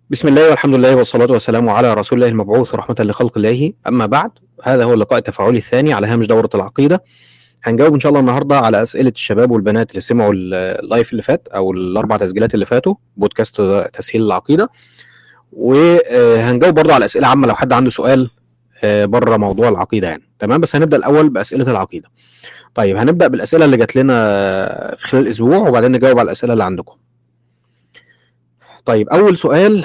بسم الله والحمد لله والصلاة والسلام على رسول الله المبعوث رحمة لخلق الله أما بعد هذا هو اللقاء التفاعلي الثاني على هامش دورة العقيدة هنجاوب إن شاء الله النهاردة على أسئلة الشباب والبنات اللي سمعوا ال- اللايف اللي فات أو الأربع تسجيلات اللي فاتوا بودكاست تسهيل العقيدة وهنجاوب برضه على أسئلة عامة لو حد عنده سؤال آه، بره موضوع العقيدة يعني تمام بس هنبدأ الأول بأسئلة العقيدة طيب هنبدأ بالأسئلة اللي جات لنا في خلال الأسبوع وبعدين نجاوب على الأسئلة اللي عندكم طيب أول سؤال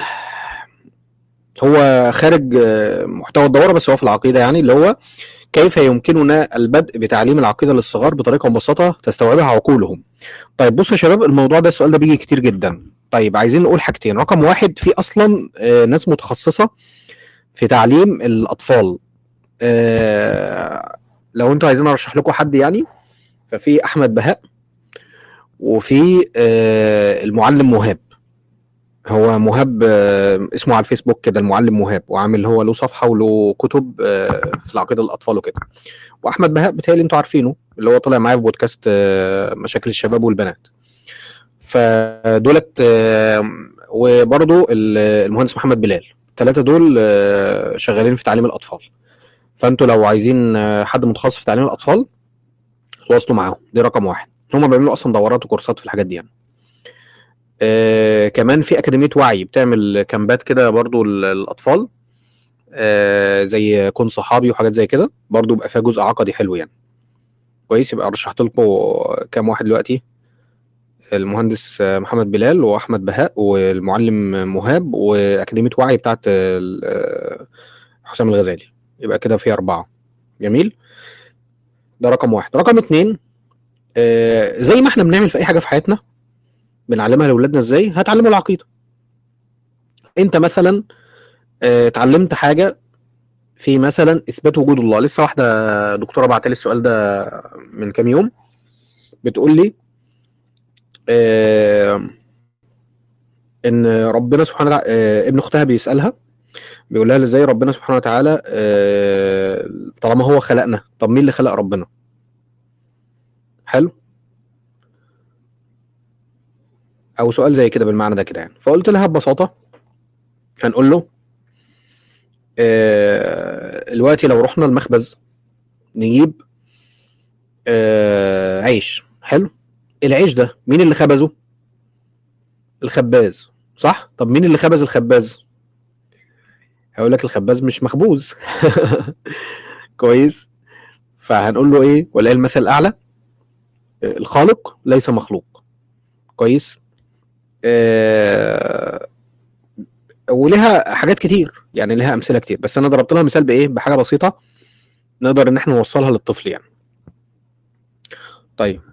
هو خارج آه، محتوى الدورة بس هو في العقيدة يعني اللي هو كيف يمكننا البدء بتعليم العقيدة للصغار بطريقة مبسطة تستوعبها عقولهم طيب بصوا يا شباب الموضوع ده السؤال ده بيجي كتير جدا طيب عايزين نقول حاجتين رقم واحد في أصلا آه، ناس متخصصة في تعليم الأطفال آه، لو انتوا عايزين ارشح لكم حد يعني ففي احمد بهاء وفي آه، المعلم مهاب هو مهاب آه، اسمه على الفيسبوك كده المعلم مهاب وعامل هو له صفحه وله كتب آه، في العقيده للاطفال وكده واحمد بهاء بتهيألي انتوا عارفينه اللي هو طلع معايا في بودكاست آه، مشاكل الشباب والبنات فدولت آه، وبرضه ال- المهندس محمد بلال الثلاثه دول آه، شغالين في تعليم الاطفال فانتوا لو عايزين آه، حد متخصص في تعليم الاطفال تواصلوا معاهم دي رقم واحد هم بيعملوا اصلا دورات وكورسات في الحاجات دي يعني آه كمان في اكاديميه وعي بتعمل كامبات كده برضو للاطفال آه زي كن صحابي وحاجات زي كده برضو بيبقى فيها جزء عقدي حلو يعني كويس يبقى رشحت لكم كام واحد دلوقتي المهندس آه، محمد بلال واحمد بهاء والمعلم مهاب واكاديميه وعي بتاعت ال- آه، حسام الغزالي يبقى كده في اربعه جميل ده رقم واحد رقم اتنين آه، زي ما احنا بنعمل في اي حاجه في حياتنا بنعلمها لاولادنا ازاي هتعلموا العقيده انت مثلا آه، اتعلمت حاجه في مثلا اثبات وجود الله لسه واحده دكتوره بعت لي السؤال ده من كام يوم بتقول لي آه، ان ربنا سبحانه وتعالى آه، ابن اختها بيسالها بيقول لها ازاي ربنا سبحانه وتعالى آه، طالما هو خلقنا طب مين اللي خلق ربنا حلو او سؤال زي كده بالمعنى ده كده يعني فقلت لها ببساطه هنقول له آه، دلوقتي لو رحنا المخبز نجيب آه، عيش حلو العيش ده مين اللي خبزه الخباز صح طب مين اللي خبز الخباز هقول لك الخباز مش مخبوز كويس فهنقول له ايه ولا المثل الاعلى آه، الخالق ليس مخلوق كويس آه، ولها حاجات كتير يعني لها امثله كتير بس انا ضربت لها مثال بايه بحاجه بسيطه نقدر ان احنا نوصلها للطفل يعني طيب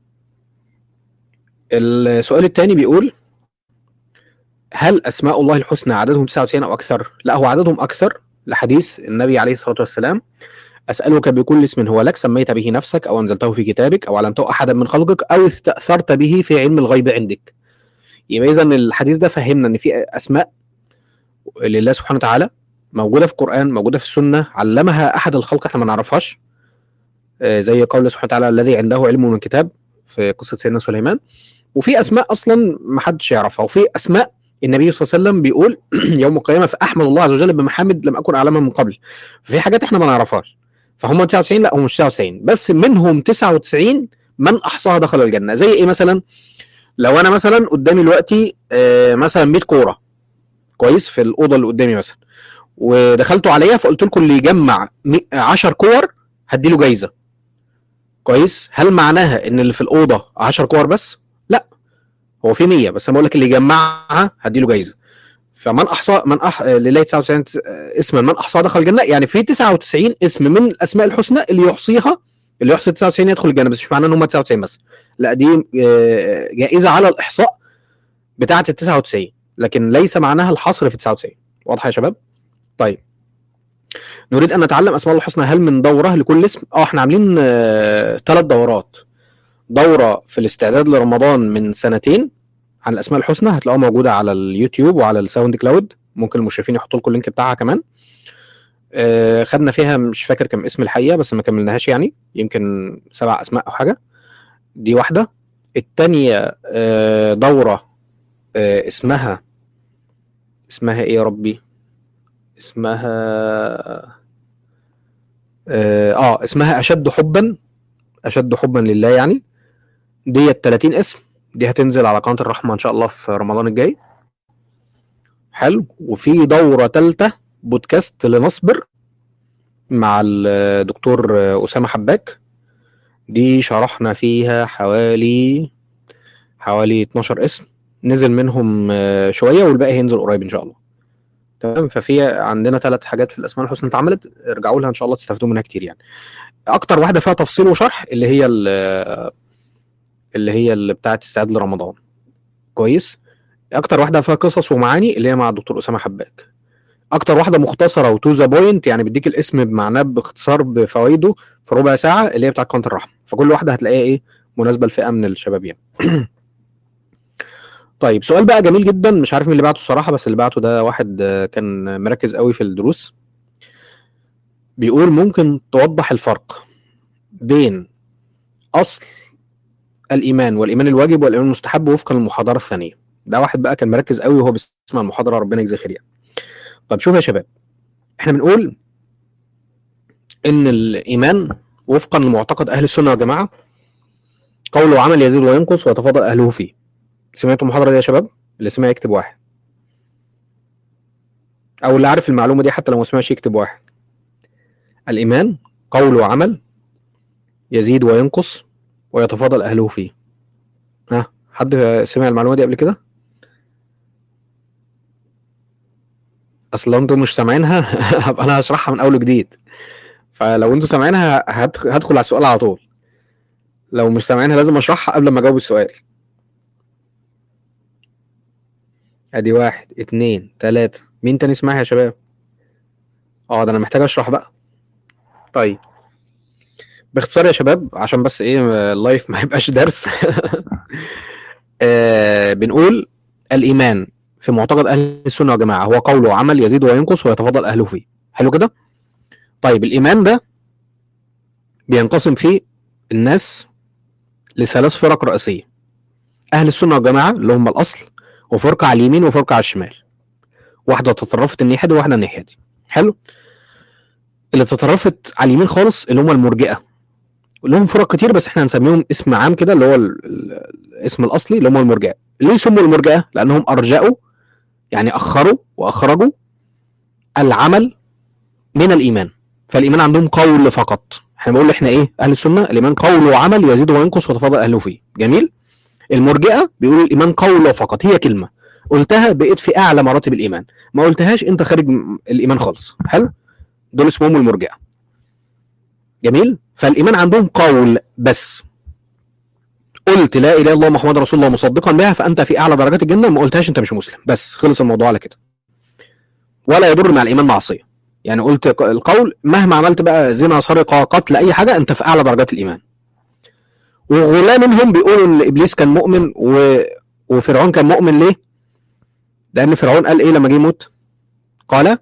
السؤال الثاني بيقول هل اسماء الله الحسنى عددهم 99 او اكثر لا هو عددهم اكثر لحديث النبي عليه الصلاه والسلام اسالك بكل اسم هو لك سميت به نفسك او انزلته في كتابك او علمته احدا من خلقك او استاثرت به في علم الغيب عندك يبقى اذا الحديث ده فهمنا ان في اسماء لله سبحانه وتعالى موجوده في القران موجوده في السنه علمها احد الخلق احنا ما نعرفهاش آه، زي قول الله سبحانه وتعالى الذي عنده علم من الكتاب في قصه سيدنا سليمان وفي اسماء اصلا ما حدش يعرفها وفي اسماء النبي صلى الله عليه وسلم بيقول يوم القيامه فاحمد الله عز وجل بمحامد لم اكن اعلمها من قبل في حاجات احنا ما نعرفهاش فهم 99 لا هم مش 99 بس منهم 99 من احصاها دخل الجنه زي ايه مثلا لو انا مثلا قدامي دلوقتي آه، مثلا 100 كوره كويس في الاوضه اللي قدامي مثلا ودخلتوا عليا فقلت لكم اللي يجمع 10 كور هديله جايزه كويس هل معناها ان اللي في الاوضه 10 كور بس لا هو في 100 بس انا بقول لك اللي يجمعها هديله جايزه فمن احصى من أح... لله 99 اسما من احصاها دخل الجنه يعني في 99 اسم من الاسماء الحسنى اللي يحصيها اللي يحصي 99 يدخل الجنه بس مش معناه ان هم 99 بس لا دي آه، جائزه على الاحصاء بتاعه ال 99 لكن ليس معناها الحصر في 99 واضحه يا شباب طيب نريد ان نتعلم اسماء الله الحسنى هل من دوره لكل اسم اه احنا عاملين ثلاث دورات دوره في الاستعداد لرمضان من سنتين عن الاسماء الحسنى هتلاقوها موجوده على اليوتيوب وعلى الساوند كلاود ممكن المشرفين يحطوا لكم اللينك بتاعها كمان آه، خدنا فيها مش فاكر كم اسم الحقيقه بس ما كملناهاش يعني يمكن سبع اسماء او حاجه دي واحده التانية آه، دوره آه، اسمها اسمها ايه يا ربي اسمها اه, آه اسمها اشد حبا اشد حبا لله يعني ديت 30 اسم دي هتنزل على قناه الرحمه ان شاء الله في رمضان الجاي حلو وفي دوره ثالثه بودكاست لنصبر مع الدكتور اسامه حباك دي شرحنا فيها حوالي حوالي 12 اسم نزل منهم آه، شويه والباقي هينزل قريب ان شاء الله تمام ففي عندنا ثلاث حاجات في الاسماء الحسنى اتعملت ارجعوا لها ان شاء الله تستفيدوا منها كتير يعني اكتر واحده فيها تفصيل وشرح اللي هي اللي هي اللي بتاعه استعداد لرمضان كويس اكتر واحده فيها قصص ومعاني اللي هي مع الدكتور اسامه حباك اكتر واحده مختصره وتو ذا بوينت يعني بيديك الاسم بمعناه باختصار بفوائده في ربع ساعه اللي هي بتاعه قناه الرحمه فكل واحده هتلاقيها ايه مناسبه لفئه من الشباب يعني طيب سؤال بقى جميل جدا مش عارف مين اللي بعته الصراحه بس اللي بعته ده واحد كان مركز قوي في الدروس بيقول ممكن توضح الفرق بين اصل الايمان والايمان الواجب والايمان المستحب وفقا للمحاضره الثانيه ده واحد بقى كان مركز قوي وهو بيسمع المحاضره ربنا يجزيه خير يعني طب شوف يا شباب احنا بنقول ان الايمان وفقا لمعتقد اهل السنه والجماعه قول وعمل يزيد وينقص ويتفاضل اهله فيه سمعتوا المحاضره دي يا شباب اللي سمع يكتب واحد او اللي عارف المعلومه دي حتى لو ما سمعش يكتب واحد الايمان قول وعمل يزيد وينقص ويتفاضل اهله فيه ها حد سمع المعلومه دي قبل كده اصل لو انتم مش سامعينها هبقى انا هشرحها من اول وجديد فلو انتم سامعينها هدخل على السؤال على طول لو مش سامعينها لازم اشرحها قبل ما اجاوب السؤال ادي واحد اتنين تلاتة مين تاني سمعها يا شباب اه ده انا محتاج اشرح بقى طيب باختصار يا شباب عشان بس ايه اللايف ما يبقاش درس آه بنقول الايمان في معتقد اهل السنه والجماعه هو قول وعمل يزيد وينقص ويتفاضل اهله فيه حلو كده طيب الايمان ده بينقسم فيه الناس لثلاث فرق رئيسيه اهل السنه والجماعه اللي هم الاصل وفرقه على اليمين وفرقه على الشمال واحده تطرفت الناحيه دي وواحده الناحيه دي حلو اللي تطرفت على اليمين خالص اللي هم المرجئه لهم فرق كتير بس احنا هنسميهم اسم عام كده اللي هو الاسم الاصلي اللي هم المرجئه ليه سموا المرجئه لانهم ارجأوا يعني اخروا واخرجوا العمل من الايمان فالايمان عندهم قول فقط احنا بنقول احنا ايه اهل السنه الايمان قول وعمل يزيد وينقص وتفاضل اهله فيه جميل المرجئه بيقولوا الايمان قول فقط هي كلمه قلتها بقيت في اعلى مراتب الايمان ما قلتهاش انت خارج الايمان خالص حلو دول اسمهم المرجئه جميل فالايمان عندهم قول بس قلت لا اله الا الله محمد رسول الله مصدقا بها فانت في اعلى درجات الجنه ما قلتهاش انت مش مسلم بس خلص الموضوع على كده ولا يضر مع الايمان معصيه يعني قلت القول مهما عملت بقى زنا سرقه قتل اي حاجه انت في اعلى درجات الايمان وغلاة منهم بيقولوا ان ابليس كان مؤمن و... وفرعون كان مؤمن ليه؟ لان فرعون قال ايه لما جه يموت؟ قال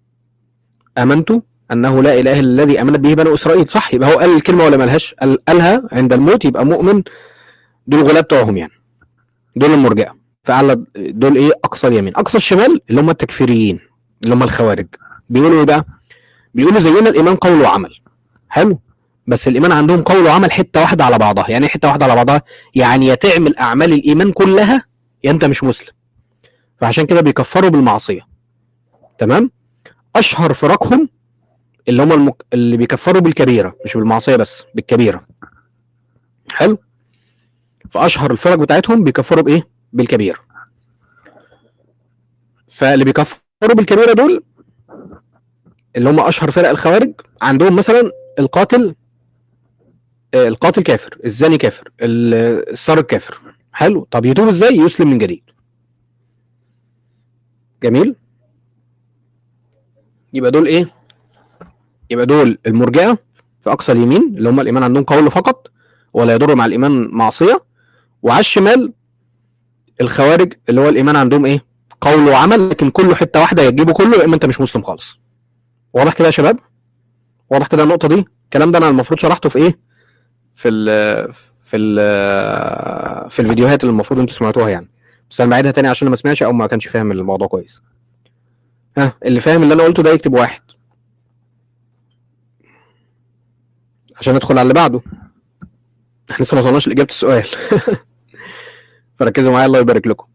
امنت انه لا اله الا الذي امنت به بنو اسرائيل صح يبقى هو قال الكلمه ولا مالهاش قال قالها عند الموت يبقى مؤمن دول الغلاة بتوعهم يعني دول المرجئه فعلى دول ايه اقصى اليمين اقصى الشمال اللي هم التكفيريين اللي هم الخوارج بيقولوا ايه بقى بيقولوا زينا الايمان قول وعمل حلو بس الايمان عندهم قول وعمل حته واحده على بعضها يعني حته واحده على بعضها يعني يا تعمل اعمال الايمان كلها يا انت مش مسلم فعشان كده بيكفروا بالمعصيه تمام اشهر فرقهم اللي هم المك... اللي بيكفروا بالكبيره مش بالمعصيه بس بالكبيره حلو فاشهر الفرق بتاعتهم بيكفروا بايه بالكبيره فاللي بيكفروا بالكبيره دول اللي هم اشهر فرق الخوارج عندهم مثلا القاتل القاتل كافر الزاني كافر السارق كافر حلو طب يتوب ازاي يسلم من جديد جميل يبقى دول ايه يبقى دول المرجئه في اقصى اليمين اللي هم الايمان عندهم قول فقط ولا يضر مع الايمان معصيه وعلى الشمال الخوارج اللي هو الايمان عندهم ايه قول وعمل لكن كله حته واحده يجيبه كله يا اما انت مش مسلم خالص واضح كده يا شباب واضح كده النقطه دي الكلام ده انا المفروض شرحته في ايه في ال في ال في الفيديوهات اللي المفروض انتوا سمعتوها يعني بس انا بعيدها تاني عشان ما سمعش او ما كانش فاهم الموضوع كويس ها اللي فاهم اللي انا قلته ده يكتب واحد عشان ندخل على اللي بعده احنا لسه ما وصلناش لاجابه السؤال فركزوا معايا الله يبارك لكم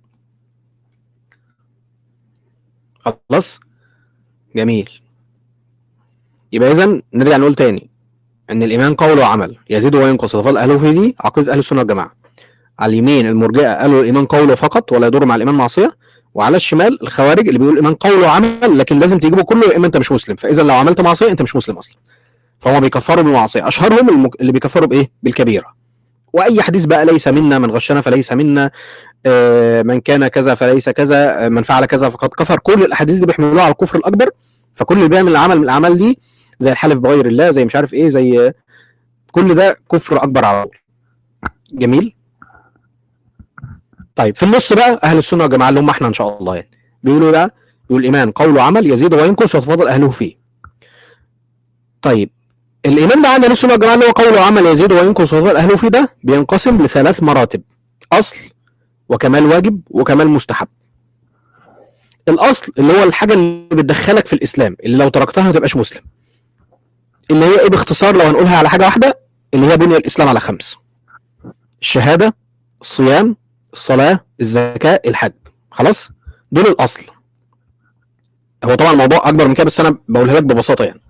خلاص جميل يبقى اذا نرجع نقول تاني ان الايمان قول وعمل يزيد وينقص وفضل اهله في دي عقيده اهل السنه والجماعه على اليمين المرجئه قالوا الايمان قول فقط ولا يضر مع الايمان معصيه وعلى الشمال الخوارج اللي بيقول الايمان قول وعمل لكن لازم تجيبه كله يا اما انت مش مسلم فاذا لو عملت معصيه انت مش مسلم اصلا فهم بيكفروا بالمعصيه اشهرهم المك... اللي بيكفروا بايه بالكبيره واي حديث بقى ليس منا من غشنا فليس منا آه، من كان كذا فليس كذا آه، من فعل كذا فقد كفر كل الاحاديث دي بيحملوها على الكفر الاكبر فكل اللي بيعمل عمل من الاعمال دي زي الحلف بغير الله زي مش عارف ايه زي كل ده كفر اكبر على طول جميل طيب في النص بقى اهل السنه والجماعه اللي هم احنا ان شاء الله يعني بيقولوا ده بيقول الايمان قول وعمل يزيد وينقص ويتفاضل اهله فيه طيب الايمان بقى عند السنه والجماعه اللي هو قول وعمل يزيد وينقص ويتفاضل اهله فيه ده بينقسم لثلاث مراتب اصل وكمال واجب وكمال مستحب الاصل اللي هو الحاجه اللي بتدخلك في الاسلام اللي لو تركتها ما تبقاش مسلم اللي هي ايه باختصار لو هنقولها على حاجه واحده اللي هي بني الاسلام على خمس الشهاده الصيام الصلاه الزكاه الحج خلاص دول الاصل هو طبعا الموضوع اكبر من كده بس انا بقولها لك ببساطه يعني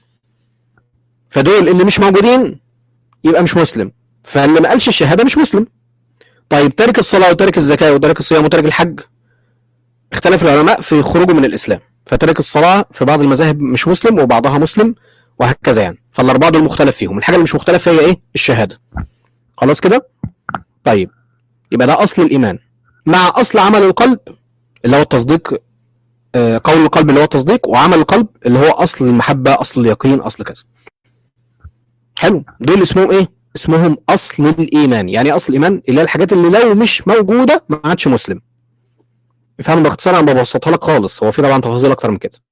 فدول اللي مش موجودين يبقى مش مسلم فاللي ما قالش الشهاده مش مسلم طيب تارك الصلاه وتارك الزكاه وتارك الصيام وتارك الحج اختلف العلماء في خروجه من الاسلام فتارك الصلاه في بعض المذاهب مش مسلم وبعضها مسلم وهكذا يعني فالاربعه دول مختلف فيهم الحاجه اللي مش مختلف فيها هي ايه الشهاده خلاص كده طيب يبقى ده اصل الايمان مع اصل عمل القلب اللي هو التصديق آه، قول القلب اللي هو التصديق وعمل القلب اللي هو اصل المحبه اصل اليقين اصل كذا حلو دول اسمهم ايه اسمهم اصل الايمان يعني إيه اصل الايمان اللي هي الحاجات اللي لو مش موجوده ما عادش مسلم افهم باختصار انا ببسطها لك خالص هو في طبعا تفاصيل اكتر من كده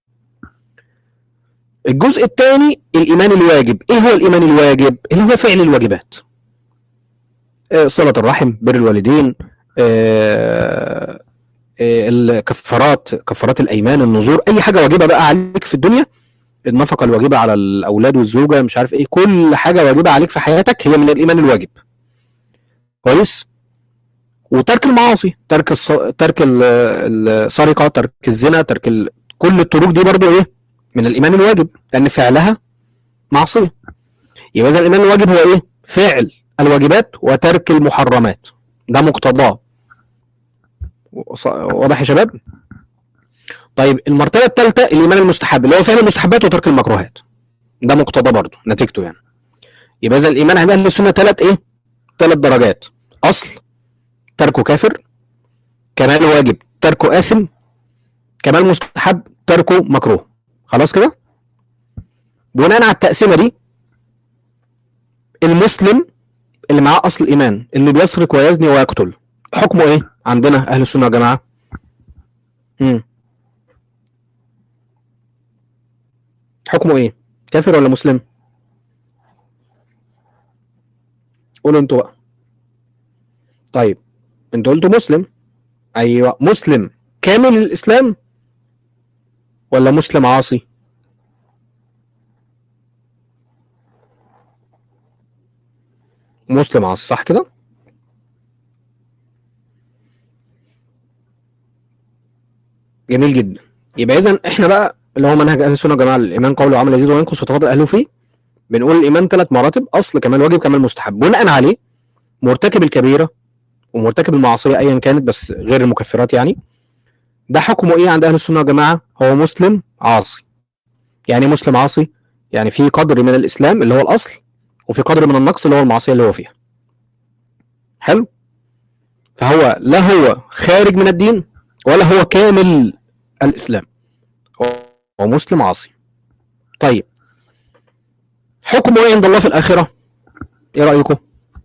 الجزء الثاني الايمان الواجب ايه هو الايمان الواجب اللي هو فعل الواجبات آه، صله الرحم بر الوالدين آه، آه، الكفارات كفارات الايمان النذور اي حاجه واجبه بقى عليك في الدنيا النفقه الواجبه على الاولاد والزوجه مش عارف ايه كل حاجه واجبه عليك في حياتك هي من الايمان الواجب كويس وترك المعاصي ترك الص... ترك ال- السرقه ترك الزنا ترك ال... كل الطرق دي برضو ايه من الايمان الواجب لان فعلها معصيه يبقى اذا الايمان الواجب هو ايه فعل الواجبات وترك المحرمات ده مقتضاه وص- واضح يا شباب طيب المرتبه الثالثه الايمان المستحب اللي هو فعل المستحبات وترك المكروهات ده مقتضى برضه نتيجته يعني يبقى اذا الايمان عند اهل السنه ثلاث ايه ثلاث درجات اصل تركه كافر كمال واجب تركه آثم كمال مستحب تركه مكروه خلاص كده بناء على التقسيمه دي المسلم اللي معاه اصل الايمان اللي بيسرق ويزني ويقتل حكمه ايه عندنا اهل السنه يا جماعه امم حكمه ايه كافر ولا مسلم قولوا انتوا بقى طيب انتوا قلتوا مسلم ايوه مسلم كامل الاسلام ولا مسلم عاصي مسلم عاصي صح كده جميل جدا يبقى اذا احنا بقى اللي هو منهج اهل السنه والجماعه الايمان قول وعمل يزيد وينقص وتفاضل اهله فيه بنقول الايمان ثلاث مراتب اصل كمال واجب كمال مستحب بناء عليه مرتكب الكبيره ومرتكب المعصيه ايا كانت بس غير المكفرات يعني ده حكمه ايه عند اهل السنه والجماعه هو مسلم عاصي يعني إيه مسلم عاصي يعني في قدر من الاسلام اللي هو الاصل وفي قدر من النقص اللي هو المعصيه اللي هو فيها حلو فهو لا هو خارج من الدين ولا هو كامل الاسلام هو هو مسلم عاصي طيب حكمه ايه عند الله في الاخره ايه رايكم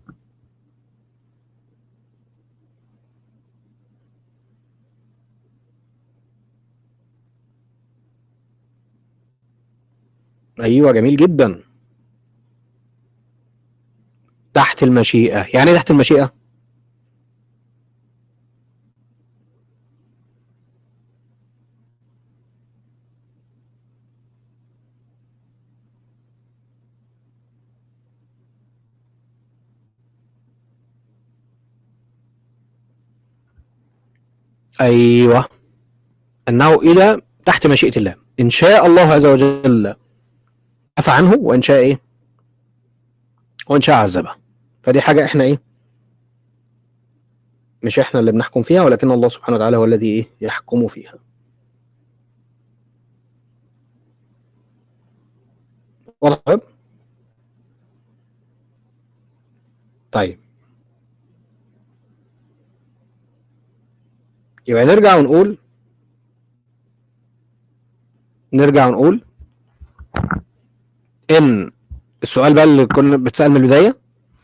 ايوه جميل جدا تحت المشيئه يعني ايه تحت المشيئه ايوه انه الى تحت مشيئه الله ان شاء الله عز وجل عفى عنه وان شاء ايه وان شاء عذبه فدي حاجه احنا ايه مش احنا اللي بنحكم فيها ولكن الله سبحانه وتعالى هو الذي ايه يحكم فيها واضح يا شباب؟ طيب يبقى نرجع ونقول نرجع ونقول ان السؤال بقى اللي كنا بتسأل من البداية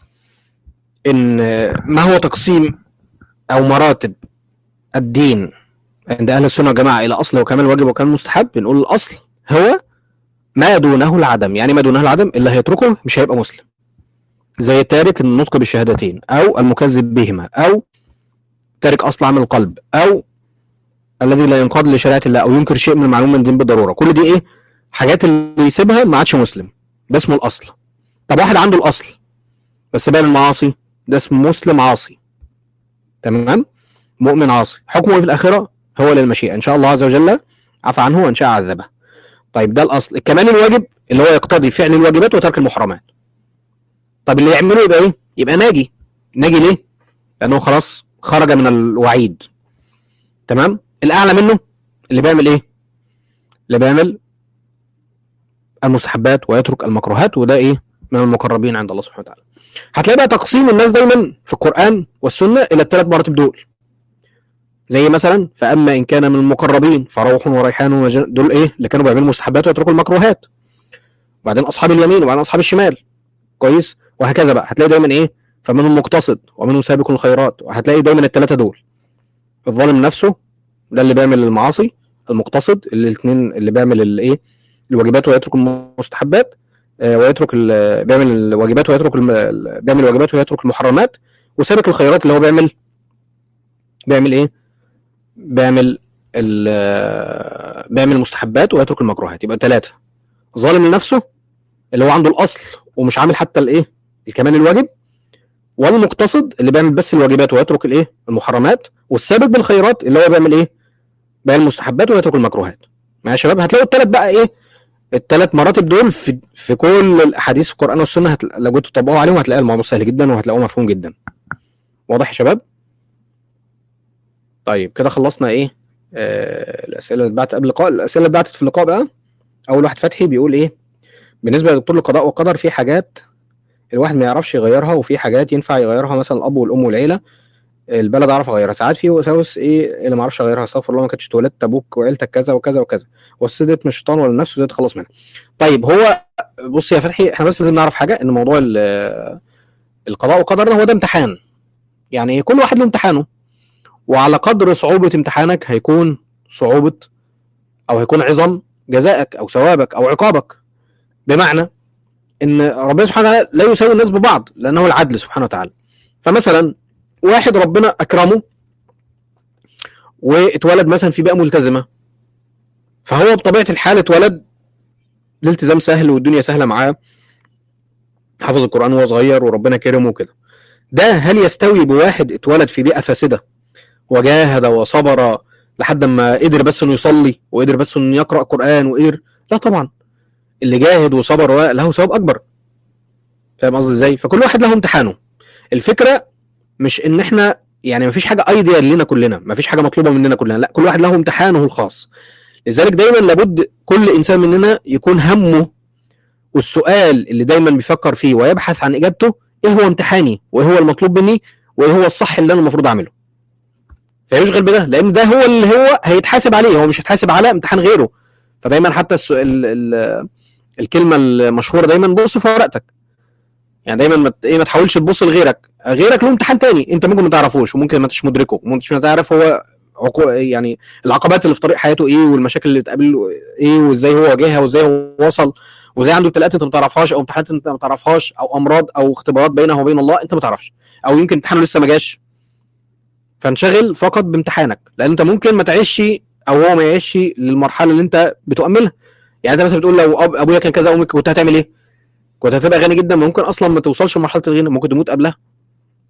ان ما هو تقسيم او مراتب الدين عند اهل السنة والجماعة الى اصل وكمال واجب وكمال مستحب بنقول الاصل هو ما دونه العدم يعني ما دونه العدم اللي هيتركه مش هيبقى مسلم زي تارك النطق بالشهادتين او المكذب بهما او تارك اصل عمل القلب او الذي لا ينقاد لشريعه الله او ينكر شيء من المعلوم من الدين بالضروره كل دي ايه حاجات اللي يسيبها ما عادش مسلم ده اسمه الاصل طب واحد عنده الاصل بس بيعمل المعاصي ده اسمه مسلم عاصي تمام مؤمن عاصي حكمه إيه في الاخره هو للمشيئه ان شاء الله عز وجل عفى عنه وان شاء عذبه طيب ده الاصل الكمال الواجب اللي هو يقتضي فعل الواجبات وترك المحرمات طب اللي يعمله يبقى ايه يبقى ناجي ناجي ليه لانه خلاص خرج من الوعيد تمام الاعلى منه اللي بيعمل ايه اللي بيعمل المستحبات ويترك المكروهات وده ايه من المقربين عند الله سبحانه وتعالى هتلاقي بقى تقسيم الناس دايما في القران والسنه الى الثلاث مراتب دول زي مثلا فاما ان كان من المقربين فروح وريحان وجن... دول ايه اللي كانوا بيعملوا مستحبات ويتركوا المكروهات وبعدين اصحاب اليمين وبعدين اصحاب الشمال كويس وهكذا بقى هتلاقي دايما ايه فمنهم مقتصد ومنهم سابق الخيرات وهتلاقي دايما الثلاثه دول الظالم نفسه ده اللي بيعمل المعاصي المقتصد اللي الاثنين اللي بيعمل الايه الواجبات ويترك المستحبات آه، ويترك ال- بيعمل الواجبات ويترك الم- ال- بيعمل الواجبات ويترك المحرمات وسابق الخيرات اللي هو بيعمل بيعمل ايه بيعمل ال- بيعمل المستحبات ويترك المكروهات يبقى ثلاثه ظالم لنفسه اللي هو عنده الاصل ومش عامل حتى الايه الكمال الواجب والمقتصد اللي بيعمل بس الواجبات ويترك الايه المحرمات والسابق بالخيرات اللي هو بيعمل ايه بيعمل المستحبات ويترك المكروهات ماشي يا شباب هتلاقوا الثلاث بقى ايه الثلاث مراتب دول في في كل الاحاديث في القران والسنه هت... لو جيتوا تطبقوا عليهم هتلاقي الموضوع سهل جدا وهتلاقوه مفهوم جدا واضح يا شباب طيب كده خلصنا ايه آه الاسئله اللي اتبعت قبل اللقاء الاسئله اللي اتبعتت في اللقاء بقى اول واحد فتحي بيقول ايه بالنسبه لدكتور القضاء والقدر في حاجات الواحد ما يعرفش يغيرها وفي حاجات ينفع يغيرها مثلا الاب والام والعيله البلد اعرف اغيرها ساعات في وساوس ايه اللي ما اعرفش اغيرها استغفر الله ما كانتش اتولدت ابوك وعيلتك كذا وكذا وكذا والسدت من الشيطان ولا النفس وازاي تخلص منها طيب هو بص يا فتحي احنا بس لازم نعرف حاجه ان موضوع ال- القضاء والقدر ده هو ده امتحان يعني كل واحد له امتحانه وعلى قدر صعوبه امتحانك هيكون صعوبه او هيكون عظم جزائك او ثوابك او عقابك بمعنى ان ربنا سبحانه وتعالى لا يساوي الناس ببعض لانه العدل سبحانه وتعالى فمثلا واحد ربنا اكرمه واتولد مثلا في بيئه ملتزمه فهو بطبيعه الحال اتولد الالتزام سهل والدنيا سهله معاه حفظ القران وهو صغير وربنا كرمه وكده ده هل يستوي بواحد اتولد في بيئه فاسده وجاهد وصبر لحد ما قدر بس انه يصلي وقدر بس انه يقرا قران وقدر لا طبعا اللي جاهد وصبر و- له ثواب اكبر فاهم قصدي ازاي فكل واحد له امتحانه الفكره مش ان احنا يعني مفيش حاجه ايديال لينا كلنا مفيش حاجه مطلوبه مننا كلنا لا كل واحد له امتحانه الخاص لذلك دايما لابد كل انسان مننا يكون همه والسؤال اللي دايما بيفكر فيه ويبحث عن اجابته ايه هو امتحاني وايه هو المطلوب مني وايه هو الصح اللي انا المفروض اعمله فيشغل بده لان ده هو اللي هو هيتحاسب عليه هو مش هيتحاسب على امتحان غيره فدايما حتى السؤال ال- الكلمه المشهوره دايما بص في ورقتك يعني دايما ما ت- ايه ما تحاولش تبص لغيرك غيرك له امتحان تاني انت ممكن ما تعرفوش وممكن ما انتش مدركه وممكن مش تعرف هو عقو... يعني العقبات اللي في طريق حياته ايه والمشاكل اللي بتقابله ايه وازاي هو واجهها وازاي هو وصل وازاي عنده ابتلاءات انت ما تعرفهاش او امتحانات انت ما تعرفهاش او امراض او اختبارات بينه وبين الله انت ما تعرفش او يمكن امتحانه لسه ما جاش فانشغل فقط بامتحانك لان انت ممكن ما تعيش او هو ما يعيش للمرحله اللي انت بتؤملها يعني انت مثلا بتقول لو أب... ابويا كان كذا امك كنت هتعمل ايه؟ كنت هتبقى غني جدا ممكن اصلا ما توصلش لمرحله الغنى ممكن تموت قبلها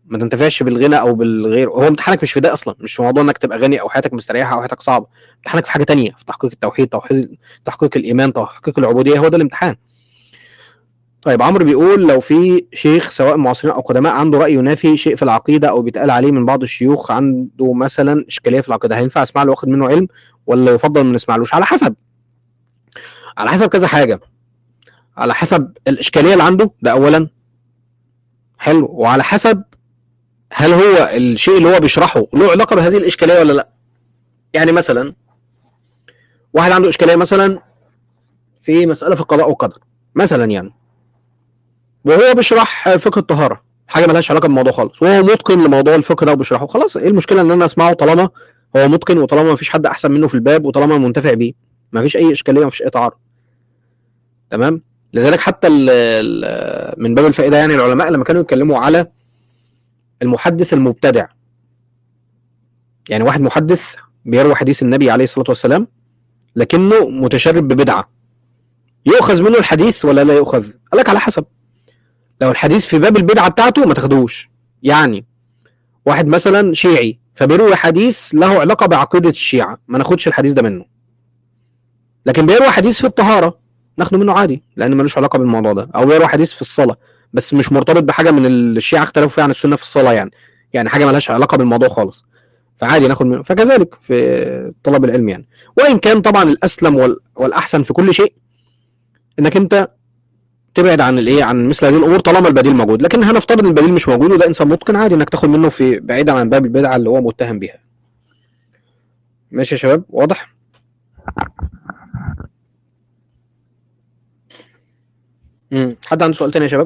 ما تنتفعش بالغنى او بالغير هو امتحانك مش في ده اصلا مش في موضوع انك تبقى غني او حياتك مستريحه او حياتك صعبه امتحانك في حاجه تانية في تحقيق التوحيد توحيد تحقيق الايمان تحقيق العبوديه هو ده الامتحان طيب عمرو بيقول لو في شيخ سواء معاصرين او قدماء عنده راي ينافي شيء في العقيده او بيتقال عليه من بعض الشيوخ عنده مثلا اشكاليه في العقيده هينفع اسمع له واخد منه علم ولا يفضل ما نسمعلوش على حسب على حسب كذا حاجه على حسب الاشكاليه اللي عنده ده اولا حلو وعلى حسب هل هو الشيء اللي هو بيشرحه له علاقه بهذه الاشكاليه ولا لا يعني مثلا واحد عنده اشكاليه مثلا في مساله في القضاء والقدر مثلا يعني وهو بيشرح فقه الطهاره حاجه ملهاش علاقه بالموضوع خالص وهو متقن لموضوع الفقه ده وبيشرحه خلاص ايه المشكله ان انا اسمعه طالما هو متقن وطالما ما فيش حد احسن منه في الباب وطالما منتفع بيه ما فيش اي اشكاليه ما فيش اي تعارض تمام لذلك حتى ال ال من باب الفائده يعني العلماء لما كانوا يتكلموا على المحدث المبتدع يعني واحد محدث بيروي حديث النبي عليه الصلاه والسلام لكنه متشرب ببدعه يؤخذ منه الحديث ولا لا يؤخذ؟ قال لك على حسب لو الحديث في باب البدعه بتاعته ما تاخدوش يعني واحد مثلا شيعي فبيروي حديث له علاقه بعقيده الشيعه ما ناخدش الحديث ده منه لكن بيروي حديث في الطهاره ناخده منه عادي لان ملوش علاقه بالموضوع ده او بيروي حديث في الصلاه بس مش مرتبط بحاجه من الشيعه اختلفوا فيها عن السنه في الصلاه يعني يعني حاجه ملهاش علاقه بالموضوع خالص فعادي ناخد منه فكذلك في طلب العلم يعني وان كان طبعا الاسلم وال- والاحسن في كل شيء انك انت تبعد عن الايه عن مثل هذه الامور طالما البديل موجود لكن هنفترض ان البديل مش موجود وده انسان متقن عادي انك تاخد منه في بعيدا عن باب البدعه اللي هو متهم بيها ماشي يا شباب واضح امم حد عنده سؤال تاني يا شباب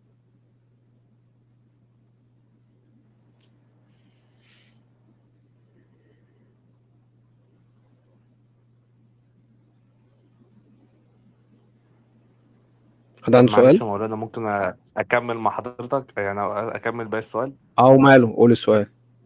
حد عنده معلش سؤال يا مولانا ممكن أ- اكمل مع حضرتك يعني اكمل باقي السؤال او ماله قول السؤال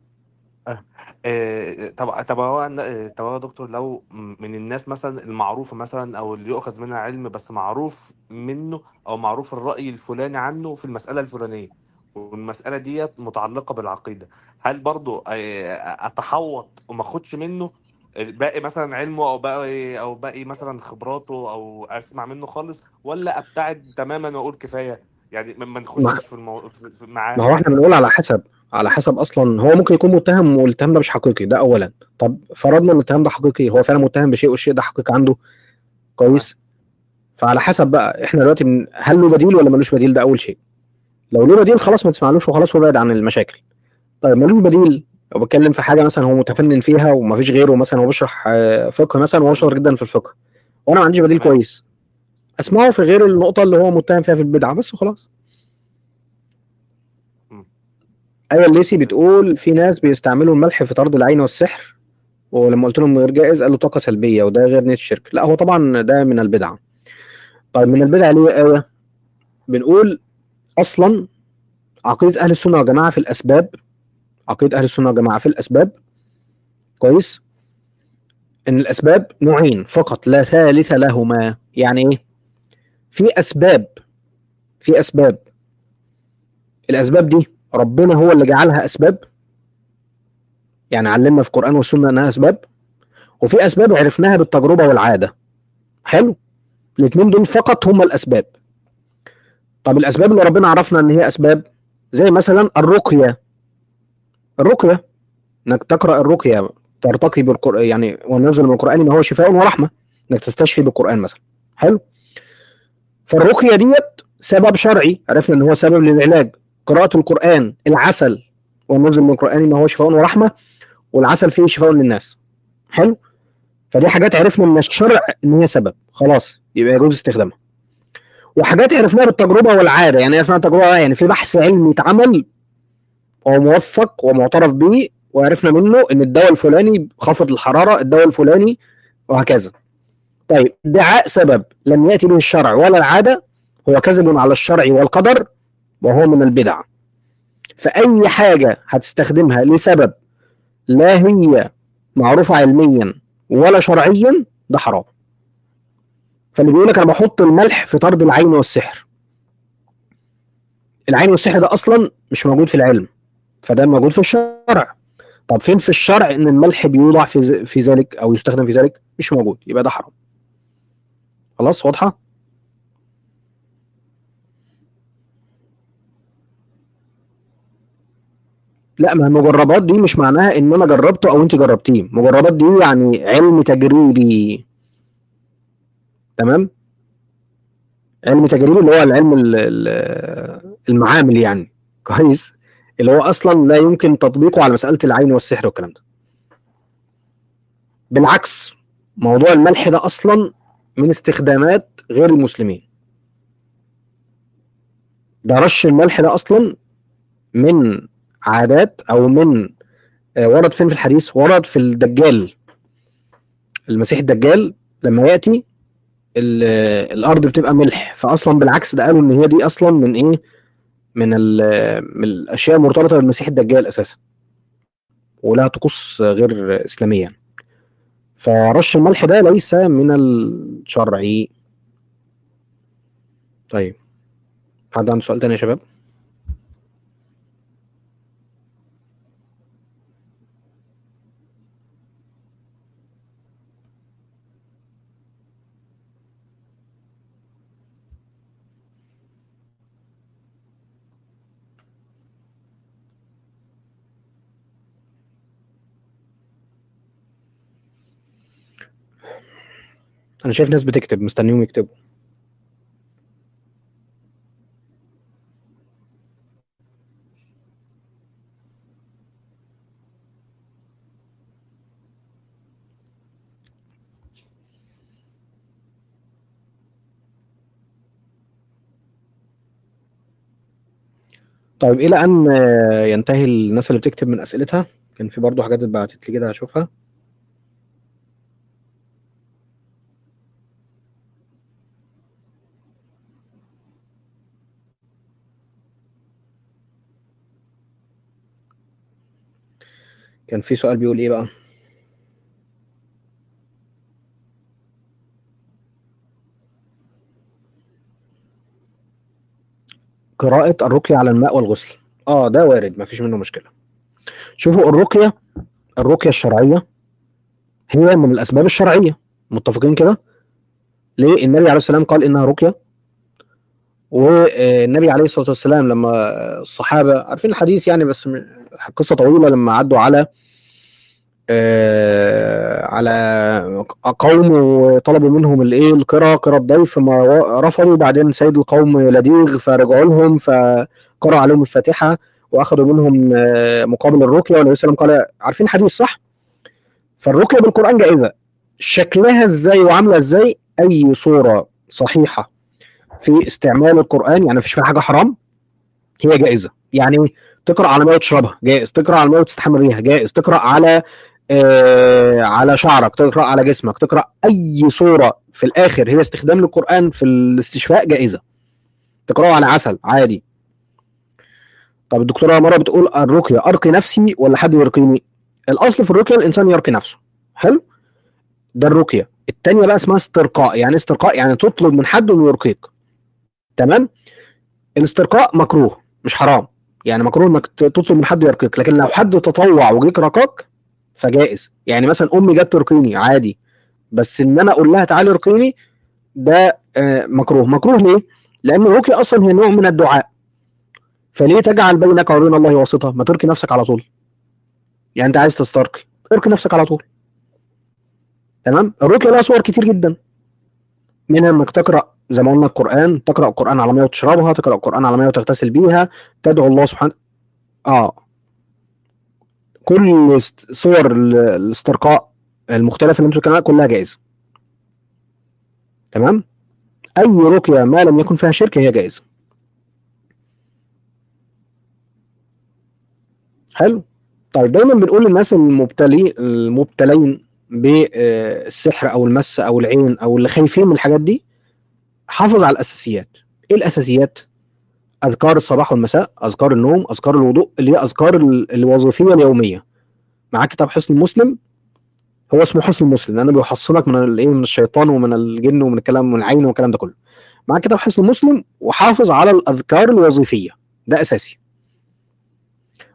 آه، طب طب هو أنا- طب هو يا دكتور لو م- من الناس مثلا المعروفه مثلا او اللي يؤخذ منها علم بس معروف منه او معروف الرأي الفلاني عنه في المسألة الفلانية والمسألة ديت متعلقة بالعقيدة هل برضو آه، اتحوط وما اخدش منه باقي مثلا علمه او باقي او باقي مثلا خبراته او اسمع منه خالص ولا ابتعد تماما واقول كفايه يعني ما ما ما نخشش في المو... في- في- معاه ما هو احنا بنقول على حسب على حسب اصلا هو ممكن يكون متهم والاتهام ده مش حقيقي ده اولا طب فرضنا ان الاتهام ده حقيقي هو فعلا متهم بشيء والشيء ده حقيقي عنده كويس فعلى حسب بقى احنا دلوقتي من هل له بديل ولا ملوش بديل ده اول شيء لو له بديل خلاص ما تسمعلوش وخلاص هو بعد عن المشاكل طيب ملوش بديل لو بتكلم في حاجه مثلا هو متفنن فيها ومفيش غيره مثلا هو بيشرح آه، فقه مثلا وهو شاطر جدا في الفقه وانا ما عنديش بديل تمام. كويس اسمعه في غير النقطه اللي هو متهم فيها في البدعه بس وخلاص مم. ايوه الليسي بتقول في ناس بيستعملوا الملح في طرد العين والسحر ولما قلت لهم غير جائز قالوا طاقه سلبيه وده غير نيه الشرك لا هو طبعا ده من البدع طيب من البدع ليه ايه بنقول اصلا عقيده اهل السنه والجماعه في الاسباب عقيده اهل السنه والجماعه في الاسباب كويس ان الاسباب نوعين فقط لا ثالث لهما يعني ايه في اسباب في اسباب الاسباب دي ربنا هو اللي جعلها اسباب يعني علمنا في القران والسنه انها اسباب وفي اسباب عرفناها بالتجربه والعاده حلو الاثنين دول فقط هم الاسباب طب الاسباب اللي ربنا عرفنا ان هي اسباب زي مثلا الرقيه الرقيه انك تقرا الرقيه ترتقي بالقران يعني وننزل من القران ما هو شفاء ورحمه انك تستشفي بالقران مثلا حلو فالرقيه ديت سبب شرعي عرفنا ان هو سبب للعلاج قراءه القران العسل وننزل من القران ما هو شفاء ورحمه والعسل فيه شفاء للناس حلو فدي حاجات عرفنا من الشرع ان هي سبب خلاص يبقى يجوز استخدامها وحاجات عرفناها بالتجربه والعاده يعني عرفنا التجربه يعني في بحث علمي اتعمل هو موثق ومعترف به وعرفنا منه ان الدواء الفلاني خافض الحراره الدواء الفلاني وهكذا طيب ادعاء سبب لم ياتي به الشرع ولا العاده هو كذب على الشرع والقدر وهو من البدع فاي حاجه هتستخدمها لسبب لا هي معروفه علميا ولا شرعيا ده حرام فاللي بيقول لك انا بحط الملح في طرد العين والسحر العين والسحر ده اصلا مش موجود في العلم فده موجود في الشرع طب فين في الشرع ان الملح بيوضع في ز- في ذلك او يستخدم في ذلك مش موجود يبقى ده حرام خلاص واضحه لا ما المجربات دي مش معناها ان انا جربته او انت جربتيه مجربات دي يعني علم تجريبي تمام علم تجريبي اللي هو العلم ال- ال- المعامل يعني كويس اللي هو اصلا لا يمكن تطبيقه على مساله العين والسحر والكلام ده بالعكس موضوع الملح ده اصلا من استخدامات غير المسلمين ده رش الملح ده اصلا من عادات او من آه، ورد فين في الحديث ورد في الدجال المسيح الدجال لما ياتي ال- آه، الارض بتبقى ملح فاصلا بالعكس ده قالوا ان هي دي اصلا من ايه من, ال- من الاشياء المرتبطه بالمسيح الدجال اساسا ولها طقوس غير اسلاميه فرش الملح ده ليس من الشرعي طيب حد عنده سؤال تاني يا شباب انا شايف ناس بتكتب مستنيهم يكتبوا طيب الى ان آه، ينتهي الناس اللي بتكتب من اسئلتها كان في برضه حاجات اتبعتت لي كده هشوفها كان في سؤال بيقول ايه بقى قراءة الرقية على الماء والغسل اه ده وارد مفيش منه مشكلة شوفوا الرقية الرقية الشرعية هي من الأسباب الشرعية متفقين كده ليه النبي عليه السلام قال إنها رقية والنبي عليه الصلاة والسلام لما الصحابة عارفين الحديث يعني بس م- قصة طويلة لما عدوا على آه على قوم وطلبوا منهم الايه القراءة قراءة ضيف فما و- رفضوا بعدين سيد القوم لديغ فرجعوا لهم فقرأ عليهم الفاتحة واخذوا منهم آه مقابل الرقية والنبي صلى الله عليه وسلم قال عارفين الحديث صح؟ فالرقية بالقرآن جائزة شكلها ازاي وعاملة ازاي اي صورة صحيحة في استعمال القرآن يعني مفيش فيها حاجة حرام هي جائزة يعني تقرأ على ماء وتشربها جائز تقرأ على ماء وتستحمى بيها جائز تقرأ على آه على شعرك تقرأ على جسمك تقرأ أي صورة في الآخر هي استخدام للقرآن في الاستشفاء جائزة تقرأه على عسل عادي طب الدكتورة مرة بتقول الرقية أرقي نفسي ولا حد يرقيني الأصل في الرقية الإنسان يرقي نفسه حلو ده الرقية التانية بقى اسمها استرقاء يعني استرقاء يعني تطلب من حد انه يرقيك تمام الاسترقاء مكروه مش حرام يعني مكروه انك ت- تطلب من حد يرقيك لكن لو حد تطوع وجيك رقاك فجائز يعني مثلا امي جت ترقيني عادي بس ان انا اقول لها تعالي ارقيني ده آه، مكروه مكروه ليه لان الرقية اصلا هي نوع من الدعاء فليه تجعل بينك وبين الله واسطه ما ترقي نفسك على طول يعني انت عايز تسترقي ارقي نفسك على طول تمام الرقية لها صور كتير جدا منها انك تقرا زي ما قلنا القران تقرا القران على ميه وتشربها تقرا القران على ميه وتغتسل بيها تدعو الله سبحانه اه كل است- صور ال- الاسترقاء المختلفه اللي انتوا بتتكلموا عنها كلها جائزه تمام اي رقيه ما لم يكن فيها شرك هي جائزه حلو طيب دايما بنقول للناس المبتلي المبتلين بالسحر او المس او العين او اللي خايفين من الحاجات دي حافظ على الاساسيات ايه الاساسيات اذكار الصباح والمساء اذكار النوم اذكار الوضوء اللي هي اذكار ال- الوظيفيه اليوميه معاك كتاب حصن المسلم هو اسمه حصن المسلم لانه بيحصنك من الايه من الشيطان ومن الجن ومن الكلام من العين والكلام ده كله معاك كتاب حصن المسلم وحافظ على الاذكار الوظيفيه ده اساسي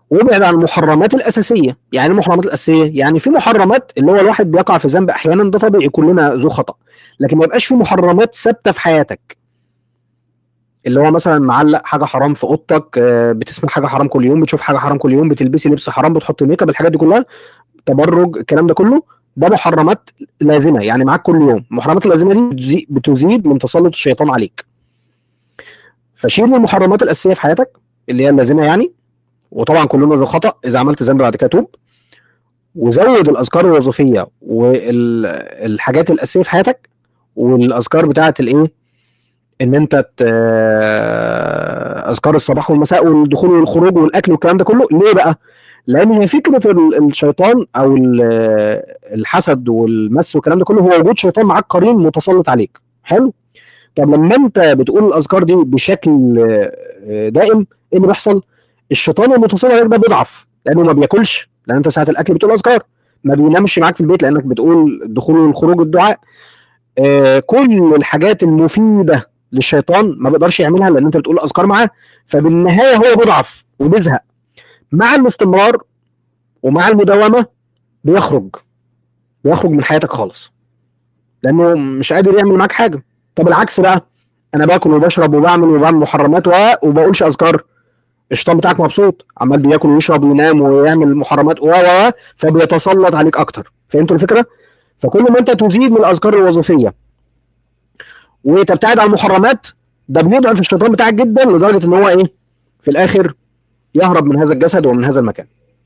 وابعد عن المحرمات الاساسيه يعني إيه المحرمات الاساسيه يعني في محرمات اللي هو الواحد بيقع في ذنب احيانا ده طبيعي كلنا ذو خطا لكن ما يبقاش في محرمات ثابته في حياتك اللي هو مثلا معلق حاجه حرام في اوضتك آه، بتسمع حاجه حرام كل يوم بتشوف حاجه حرام كل يوم بتلبسي لبس حرام بتحطي ميك اب الحاجات دي كلها تبرج الكلام ده كله ده محرمات لازمه يعني معاك كل يوم المحرمات اللازمه دي بتزي- بتزيد من تسلط الشيطان عليك فشيل المحرمات الاساسيه في حياتك اللي هي اللازمه يعني وطبعا كلنا ذو خطا اذا عملت ذنب بعد كده توب وزود الاذكار الوظيفيه والحاجات الاساسيه في حياتك والاذكار بتاعه الايه ان انت ت- اذكار الصباح والمساء والدخول والخروج والاكل والكلام ده كله ليه بقى لان هي فكره ال- الشيطان او ال- الحسد والمس والكلام ده كله هو وجود شيطان معاك قرين متسلط عليك حلو طب لما انت بتقول الاذكار دي بشكل آه، دائم ايه اللي بيحصل الشيطان المتسلط عليك ده بيضعف لانه ما بياكلش لان انت ساعه الاكل بتقول اذكار ما بينامش معاك في البيت لانك بتقول الدخول والخروج الدعاء آه، كل الحاجات المفيده للشيطان ما بيقدرش يعملها لان انت بتقول اذكار معاه فبالنهايه هو بيضعف وبيزهق مع الاستمرار ومع المداومه بيخرج بيخرج من حياتك خالص لانه مش قادر يعمل معاك حاجه طب العكس بقى انا باكل وبشرب وبعمل وبعمل محرمات و- وبقولش اذكار الشيطان بتاعك مبسوط عمال بياكل ويشرب وينام ويعمل محرمات و و و فبيتسلط عليك اكتر فهمتوا الفكره؟ فكل ما انت تزيد من الاذكار الوظيفيه وتبتعد عن المحرمات ده بيضعف الشيطان بتاعك جدا لدرجه ان هو ايه في الاخر يهرب من هذا الجسد ومن هذا المكان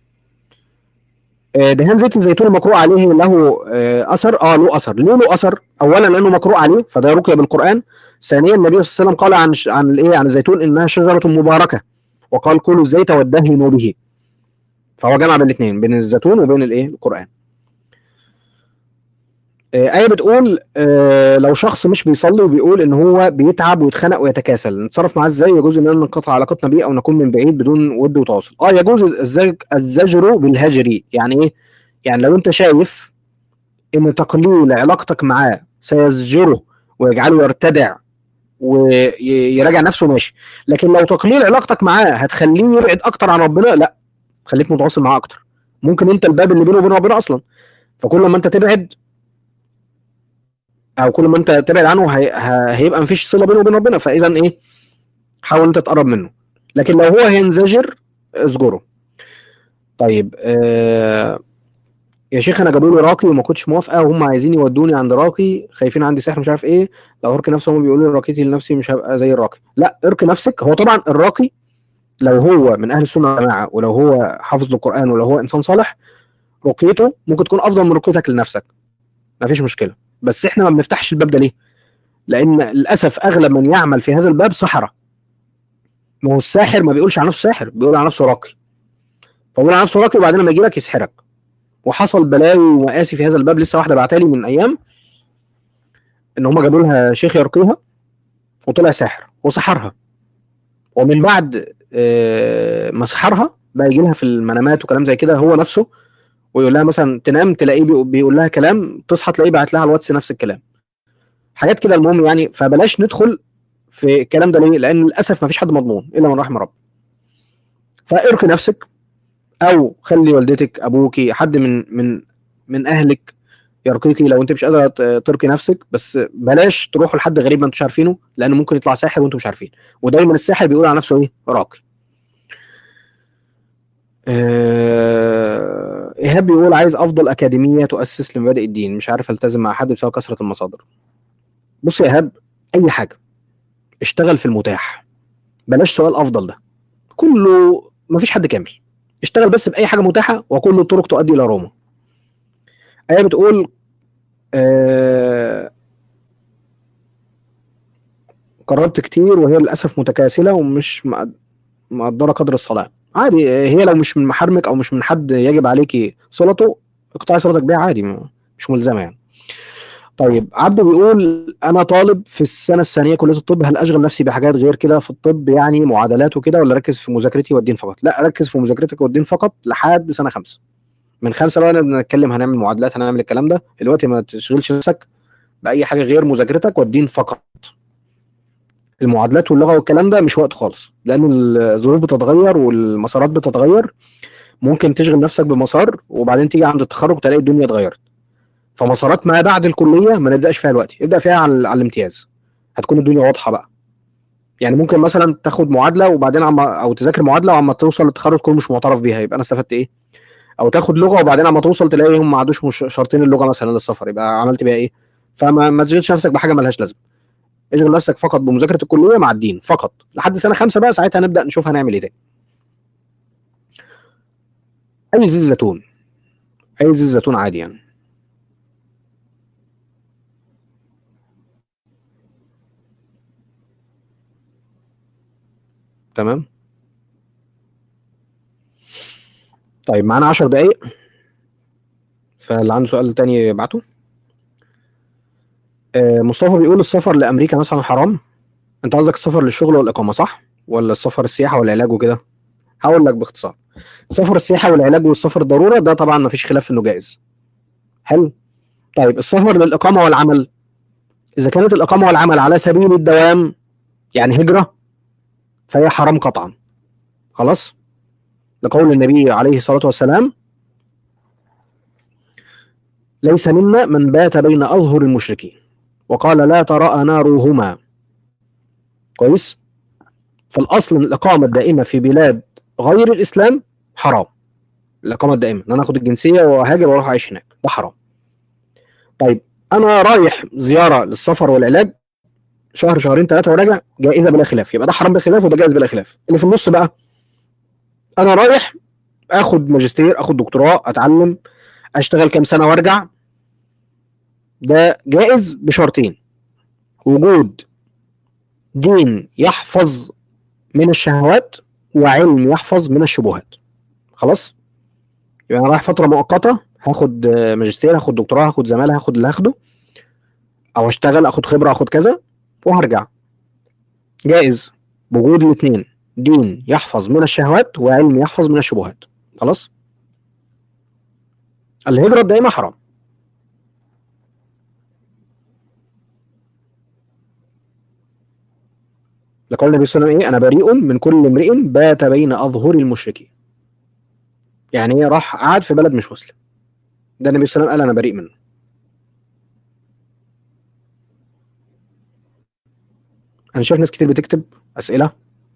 آه، دهان زيت الزيتون المقروء عليه له آه، اثر اه له اثر ليه له اثر اولا لانه مقروء عليه فده رقيه بالقران ثانيا النبي صلى الله عليه وسلم قال عن ش- عن الايه عن الزيتون انها شجره مباركه وقال كلوا الزيت وادهنوا به فهو جمع بين الاثنين بين الزيتون وبين الايه القران آه، آية بتقول آه، لو شخص مش بيصلي وبيقول إن هو بيتعب ويتخنق ويتكاسل نتصرف معاه إزاي يجوز إننا ننقطع علاقتنا بيه أو نكون من بعيد بدون ود وتواصل أه يجوز الزج الزجر بالهجر يعني إيه؟ يعني لو أنت شايف إن تقليل علاقتك معاه سيزجره ويجعله يرتدع ويراجع نفسه ماشي لكن لو تقليل علاقتك معاه هتخليه يبعد أكتر عن ربنا لا خليك متواصل معاه أكتر ممكن أنت الباب اللي بينه وبين ربنا أصلا فكل ما أنت تبعد او كل ما انت تبعد عنه هي... ه- هيبقى مفيش صله بينه وبين ربنا فاذا ايه حاول انت تقرب منه لكن لو هو هينزجر اسجره طيب آه... يا شيخ انا جابوا لي راقي وما كنتش موافقه وهم عايزين يودوني عند راقي خايفين عندي سحر مش عارف ايه لو ارقي نفسي هم بيقولوا لي راقيتي لنفسي مش هبقى زي الراقي لا ارقي نفسك هو طبعا الراقي لو هو من اهل السنه والجماعه ولو هو حافظ للقران ولو هو انسان صالح رقيته ممكن تكون افضل من رقيتك لنفسك مفيش مشكله بس احنا ما بنفتحش الباب ده ليه؟ لان للاسف اغلب من يعمل في هذا الباب سحره ما هو الساحر ما بيقولش عن نفسه ساحر بيقول عن نفسه راقي فبيقول عن نفسه راقي وبعدين لما يجي لك يسحرك وحصل بلاوي ومآسي في هذا الباب لسه واحده بعتالي من ايام ان هم جابوا لها شيخ يرقيها وطلع ساحر وسحرها ومن بعد آه، ما سحرها بقى يجي لها في المنامات وكلام زي كده هو نفسه ويقول لها مثلا تنام تلاقيه بيقول- بيقول لها كلام تصحى تلاقيه بعت لها على الواتس نفس الكلام حاجات كده المهم يعني فبلاش ندخل في الكلام ده ليه؟ لان للاسف ما فيش حد مضمون الا من رحم رب. فارقي نفسك او خلي والدتك ابوكي حد من من من اهلك يرقيكي لو انت مش قادره ت- ترقي نفسك بس بلاش تروحوا لحد غريب ما انتوش عارفينه لانه ممكن يطلع ساحر وانتم مش عارفين ودايما الساحر بيقول على نفسه ايه؟ راقي. آه، ايهاب بيقول عايز افضل اكاديميه تؤسس لمبادئ الدين مش عارف التزم مع حد بسبب كثره المصادر. بص يا ايهاب اي حاجه اشتغل في المتاح بلاش سؤال افضل ده كله مفيش حد كامل اشتغل بس باي حاجه متاحه وكل الطرق تؤدي الى روما ايه بتقول آه قررت كتير وهي للاسف متكاسله ومش مق- مقدره قدر الصلاه عادي آه، هي لو مش من محارمك او مش من حد يجب عليكي صلته اقطعي صلاتك بيها عادي ما- مش ملزمه يعني طيب عبده بيقول انا طالب في السنه الثانيه كليه الطب هل اشغل نفسي بحاجات غير كده في الطب يعني معادلات وكده ولا اركز في مذاكرتي والدين فقط لا ركز في مذاكرتك والدين فقط لحد سنه خمسه من خمسه بقى نبدا نتكلم هنعمل معادلات هنعمل الكلام ده دلوقتي ما تشغلش نفسك باي حاجه غير مذاكرتك والدين فقط المعادلات واللغه والكلام ده مش وقت خالص لان الظروف بتتغير والمسارات بتتغير ممكن تشغل نفسك بمسار وبعدين تيجي عند التخرج تلاقي الدنيا اتغيرت فمسارات ما بعد الكليه ما نبداش فيها دلوقتي ابدا فيها على, على الامتياز هتكون الدنيا واضحه بقى يعني ممكن مثلا تاخد معادله وبعدين عم او تذاكر معادله وعما توصل للتخرج تكون مش معترف بيها يبقى انا استفدت ايه او تاخد لغه وبعدين عما توصل تلاقي هم ما عادوش مش شرطين اللغه مثلا للسفر يبقى عملت بيها ايه فما ما تشغلش نفسك بحاجه ملهاش لازمه اشغل نفسك فقط بمذاكره الكليه مع الدين فقط لحد سنه خمسه بقى ساعتها نبدا نشوف هنعمل ايه تاني اي زيت زيتون اي زيت زيتون عادي يعني تمام طيب معانا 10 دقايق فاللي عنده سؤال تاني يبعته آه، مصطفى بيقول السفر لامريكا مثلا حرام انت قصدك السفر للشغل والاقامه صح ولا السفر السياحه والعلاج وكده هقول لك باختصار سفر السياحه والعلاج والسفر الضروره ده طبعا ما فيش خلاف انه جائز حلو طيب السفر للاقامه والعمل اذا كانت الاقامه والعمل على سبيل الدوام يعني هجره فهي حرام قطعا خلاص لقول النبي عليه الصلاه والسلام ليس منا من بات بين اظهر المشركين وقال لا تراءى نارهما كويس فالاصل ان الاقامه الدائمه في بلاد غير الاسلام حرام الاقامه الدائمه ان انا اخد الجنسيه واهاجر واروح اعيش هناك ده حرام طيب انا رايح زياره للسفر والعلاج شهر شهرين ثلاثه وراجع جائزه بلا خلاف يبقى ده حرام بلا خلاف وده جائز بلا خلاف اللي في النص بقى انا رايح اخد ماجستير اخد دكتوراه اتعلم اشتغل كام سنه وارجع ده جائز بشرطين وجود دين يحفظ من الشهوات وعلم يحفظ من الشبهات خلاص يبقى انا رايح فتره مؤقته هاخد ماجستير هاخد دكتوراه هاخد زماله هاخد اللي هاخده او اشتغل اخد خبره اخد كذا وهرجع جائز بوجود الاثنين دين يحفظ من الشهوات وعلم يحفظ من الشبهات خلاص الهجرة الدائمة حرام لقول النبي صلى الله عليه وسلم ايه انا بريء من كل امرئ بات بين اظهر المشركين يعني ايه راح قعد في بلد مش مسلم ده النبي صلى الله عليه وسلم قال انا بريء منه انا شايف ناس كتير بتكتب اسئله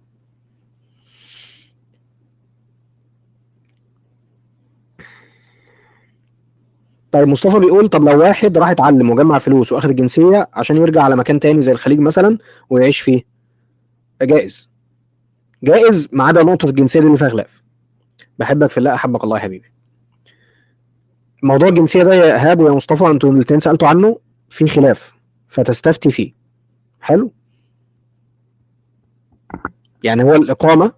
طيب مصطفى بيقول طب لو واحد راح اتعلم وجمع فلوس واخد الجنسيه عشان يرجع على مكان تاني زي الخليج مثلا ويعيش فيه جائز جائز ما عدا نقطه الجنسيه دي اللي فيها خلاف بحبك في الله احبك الله يا حبيبي موضوع الجنسيه ده يا ايهاب ويا مصطفى انتوا الاثنين سالتوا عنه في خلاف فتستفتي فيه حلو يعني هو الإقامة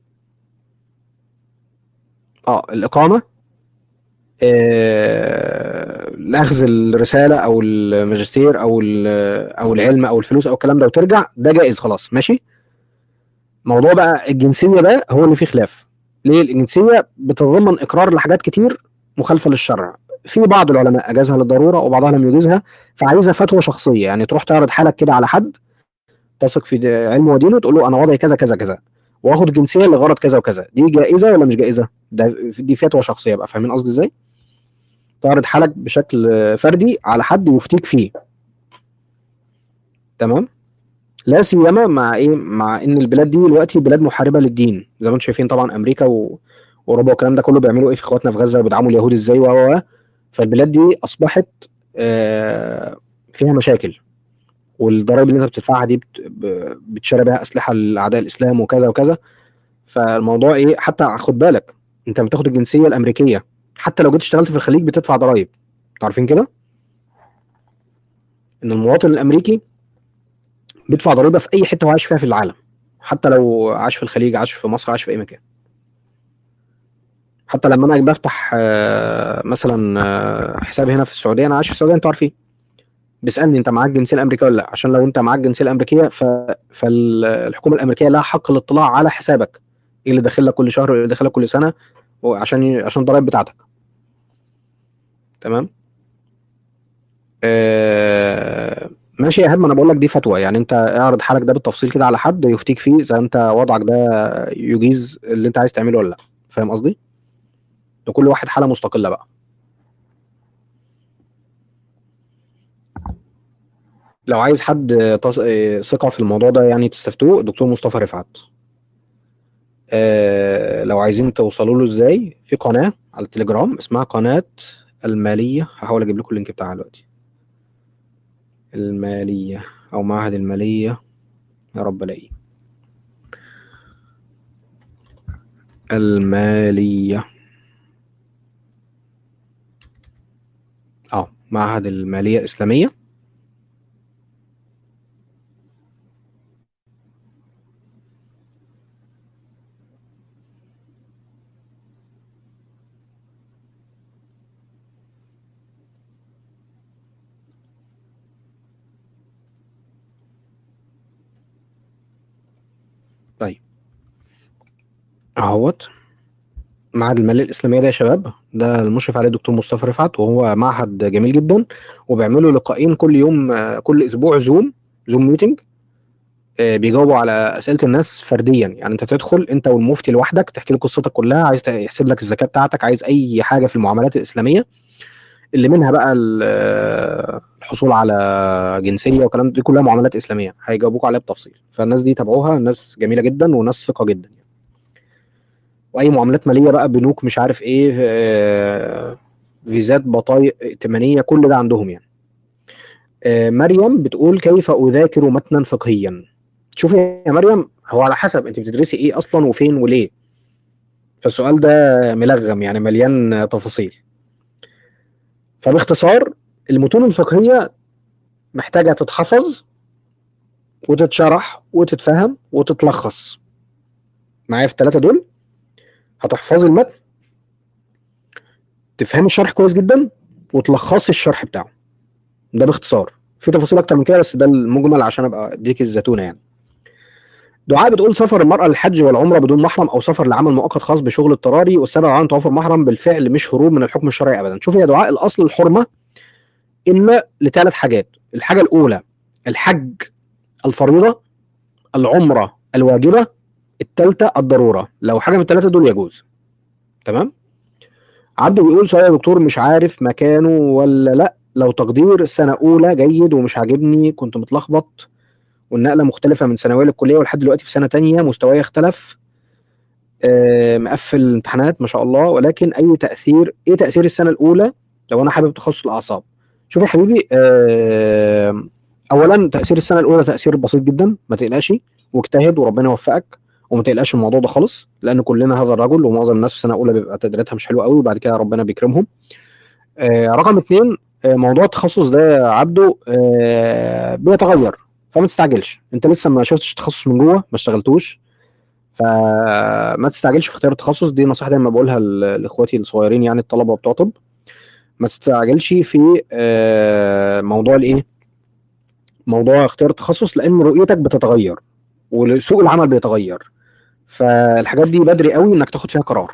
اه الإقامة آه لأخذ الرسالة أو الماجستير أو أو العلم أو الفلوس أو الكلام ده وترجع ده جائز خلاص ماشي موضوع بقى الجنسية ده هو اللي فيه خلاف ليه الجنسية بتتضمن إقرار لحاجات كتير مخالفة للشرع في بعض العلماء أجازها للضرورة وبعضها لم يجيزها فعايزة فتوى شخصية يعني تروح تعرض حالك كده على حد تثق في علمه ودينه تقول له انا وضعي كذا كذا كذا واخد جنسيه لغرض كذا وكذا دي جائزه ولا مش جائزه ده دي فتوى شخصيه بقى فاهمين قصدي ازاي تعرض حالك بشكل فردي على حد يفتيك فيه تمام لا سيما مع ايه مع ان البلاد دي دلوقتي بلاد محاربه للدين زي ما انتم شايفين طبعا امريكا واوروبا والكلام ده كله بيعملوا ايه في اخواتنا في غزه وبيدعموا اليهود ازاي و فالبلاد دي اصبحت آه فيها مشاكل والضرائب اللي انت بتدفعها دي بتشتري بيها اسلحه لاعداء الاسلام وكذا وكذا فالموضوع ايه حتى خد بالك انت بتاخد الجنسيه الامريكيه حتى لو جيت اشتغلت في الخليج بتدفع ضرائب عارفين كده ان المواطن الامريكي بيدفع ضريبه في اي حته هو عايش فيها في العالم حتى لو عاش في الخليج عاش في مصر عاش في اي مكان حتى لما انا بفتح مثلا حسابي هنا في السعوديه انا عايش في السعوديه انتوا عارفين بيسالني انت معاك الجنسيه الامريكيه ولا لا عشان لو انت معاك الجنسيه الامريكيه ف... فالحكومه الامريكيه لها حق الاطلاع على حسابك ايه اللي داخل لك كل شهر وايه اللي داخل لك كل سنه وعشان عشان الضرايب بتاعتك تمام آه ماشي يا هاب ما انا بقول لك دي فتوى يعني انت اعرض حالك ده بالتفصيل كده على حد يفتيك فيه اذا انت وضعك ده يجيز اللي انت عايز تعمله ولا لا فاهم قصدي؟ لكل واحد حاله مستقله بقى لو عايز حد تص... آه، ثقة في الموضوع ده يعني تستفتوه الدكتور مصطفى رفعت آه لو عايزين توصلوا له ازاي في قناة على التليجرام اسمها قناة المالية هحاول اجيب لكم اللينك بتاعها دلوقتي المالية او معهد المالية يا رب الاقيه المالية اه معهد المالية الإسلامية طيب اهوت معهد المالية الإسلامية ده يا شباب ده المشرف عليه الدكتور مصطفى رفعت وهو معهد جميل جدا وبيعملوا لقاءين كل يوم آه، كل أسبوع زوم زوم ميتنج آه، بيجاوبوا على أسئلة الناس فرديا يعني أنت تدخل أنت والمفتي لوحدك تحكي له قصتك كلها عايز يحسب لك الزكاة بتاعتك عايز أي حاجة في المعاملات الإسلامية اللي منها بقى ال- آه، الحصول على جنسية والكلام دي كلها معاملات إسلامية هيجاوبوك عليها بتفصيل فالناس دي تابعوها ناس جميلة جدا وناس ثقة جدا واي معاملات ماليه بقى بنوك مش عارف ايه آه، فيزات بطايق ائتمانيه كل ده عندهم يعني آه، مريم بتقول كيف اذاكر متنا فقهيا شوفي يا مريم هو على حسب انت بتدرسي ايه اصلا وفين وليه فالسؤال ده ملغم يعني مليان تفاصيل فباختصار المتون الفقهيه محتاجه تتحفظ وتتشرح وتتفهم وتتلخص معايا في الثلاثه دول هتحفظي المتن تفهمي الشرح كويس جدا وتلخصي الشرح بتاعه ده باختصار في تفاصيل اكتر من كده بس ده المجمل عشان ابقى اديك الزتونه يعني دعاء بتقول سفر المرأة للحج والعمرة بدون محرم أو سفر لعمل مؤقت خاص بشغل اضطراري والسبب عن توافر محرم بالفعل مش هروب من الحكم الشرعي أبدا شوف يا دعاء الأصل الحرمة إلا لثلاث حاجات الحاجة الأولى الحج الفريضة العمرة الواجبة الثالثة الضرورة لو حاجة من الثلاثة دول يجوز تمام عبده بيقول سؤال يا دكتور مش عارف مكانه ولا لا لو تقدير سنة أولى جيد ومش عاجبني كنت متلخبط والنقلة مختلفة من ثانوية للكلية ولحد دلوقتي في سنة تانية مستواي اختلف آه، مقفل الامتحانات ما شاء الله ولكن أي تأثير إيه تأثير السنة الأولى لو أنا حابب تخصص الأعصاب شوف يا حبيبي آه، أولا تأثير السنة الأولى تأثير بسيط جدا ما تقلقش واجتهد وربنا يوفقك وما تقلقش من الموضوع ده خالص لان كلنا هذا الرجل ومعظم الناس في سنه اولى بيبقى تقديراتها مش حلوه قوي وبعد كده ربنا بيكرمهم آه رقم اتنين آه موضوع التخصص ده يا عبده آه بيتغير فما تستعجلش انت لسه ما شفتش التخصص من جوه ما اشتغلتوش فما تستعجلش في اختيار التخصص دي نصيحه دايما بقولها ل- لاخواتي الصغيرين يعني الطلبه بتوع طب ما تستعجلش في آه موضوع الايه موضوع اختيار التخصص لان رؤيتك بتتغير وسوق العمل بيتغير فالحاجات دي بدري قوي انك تاخد فيها قرار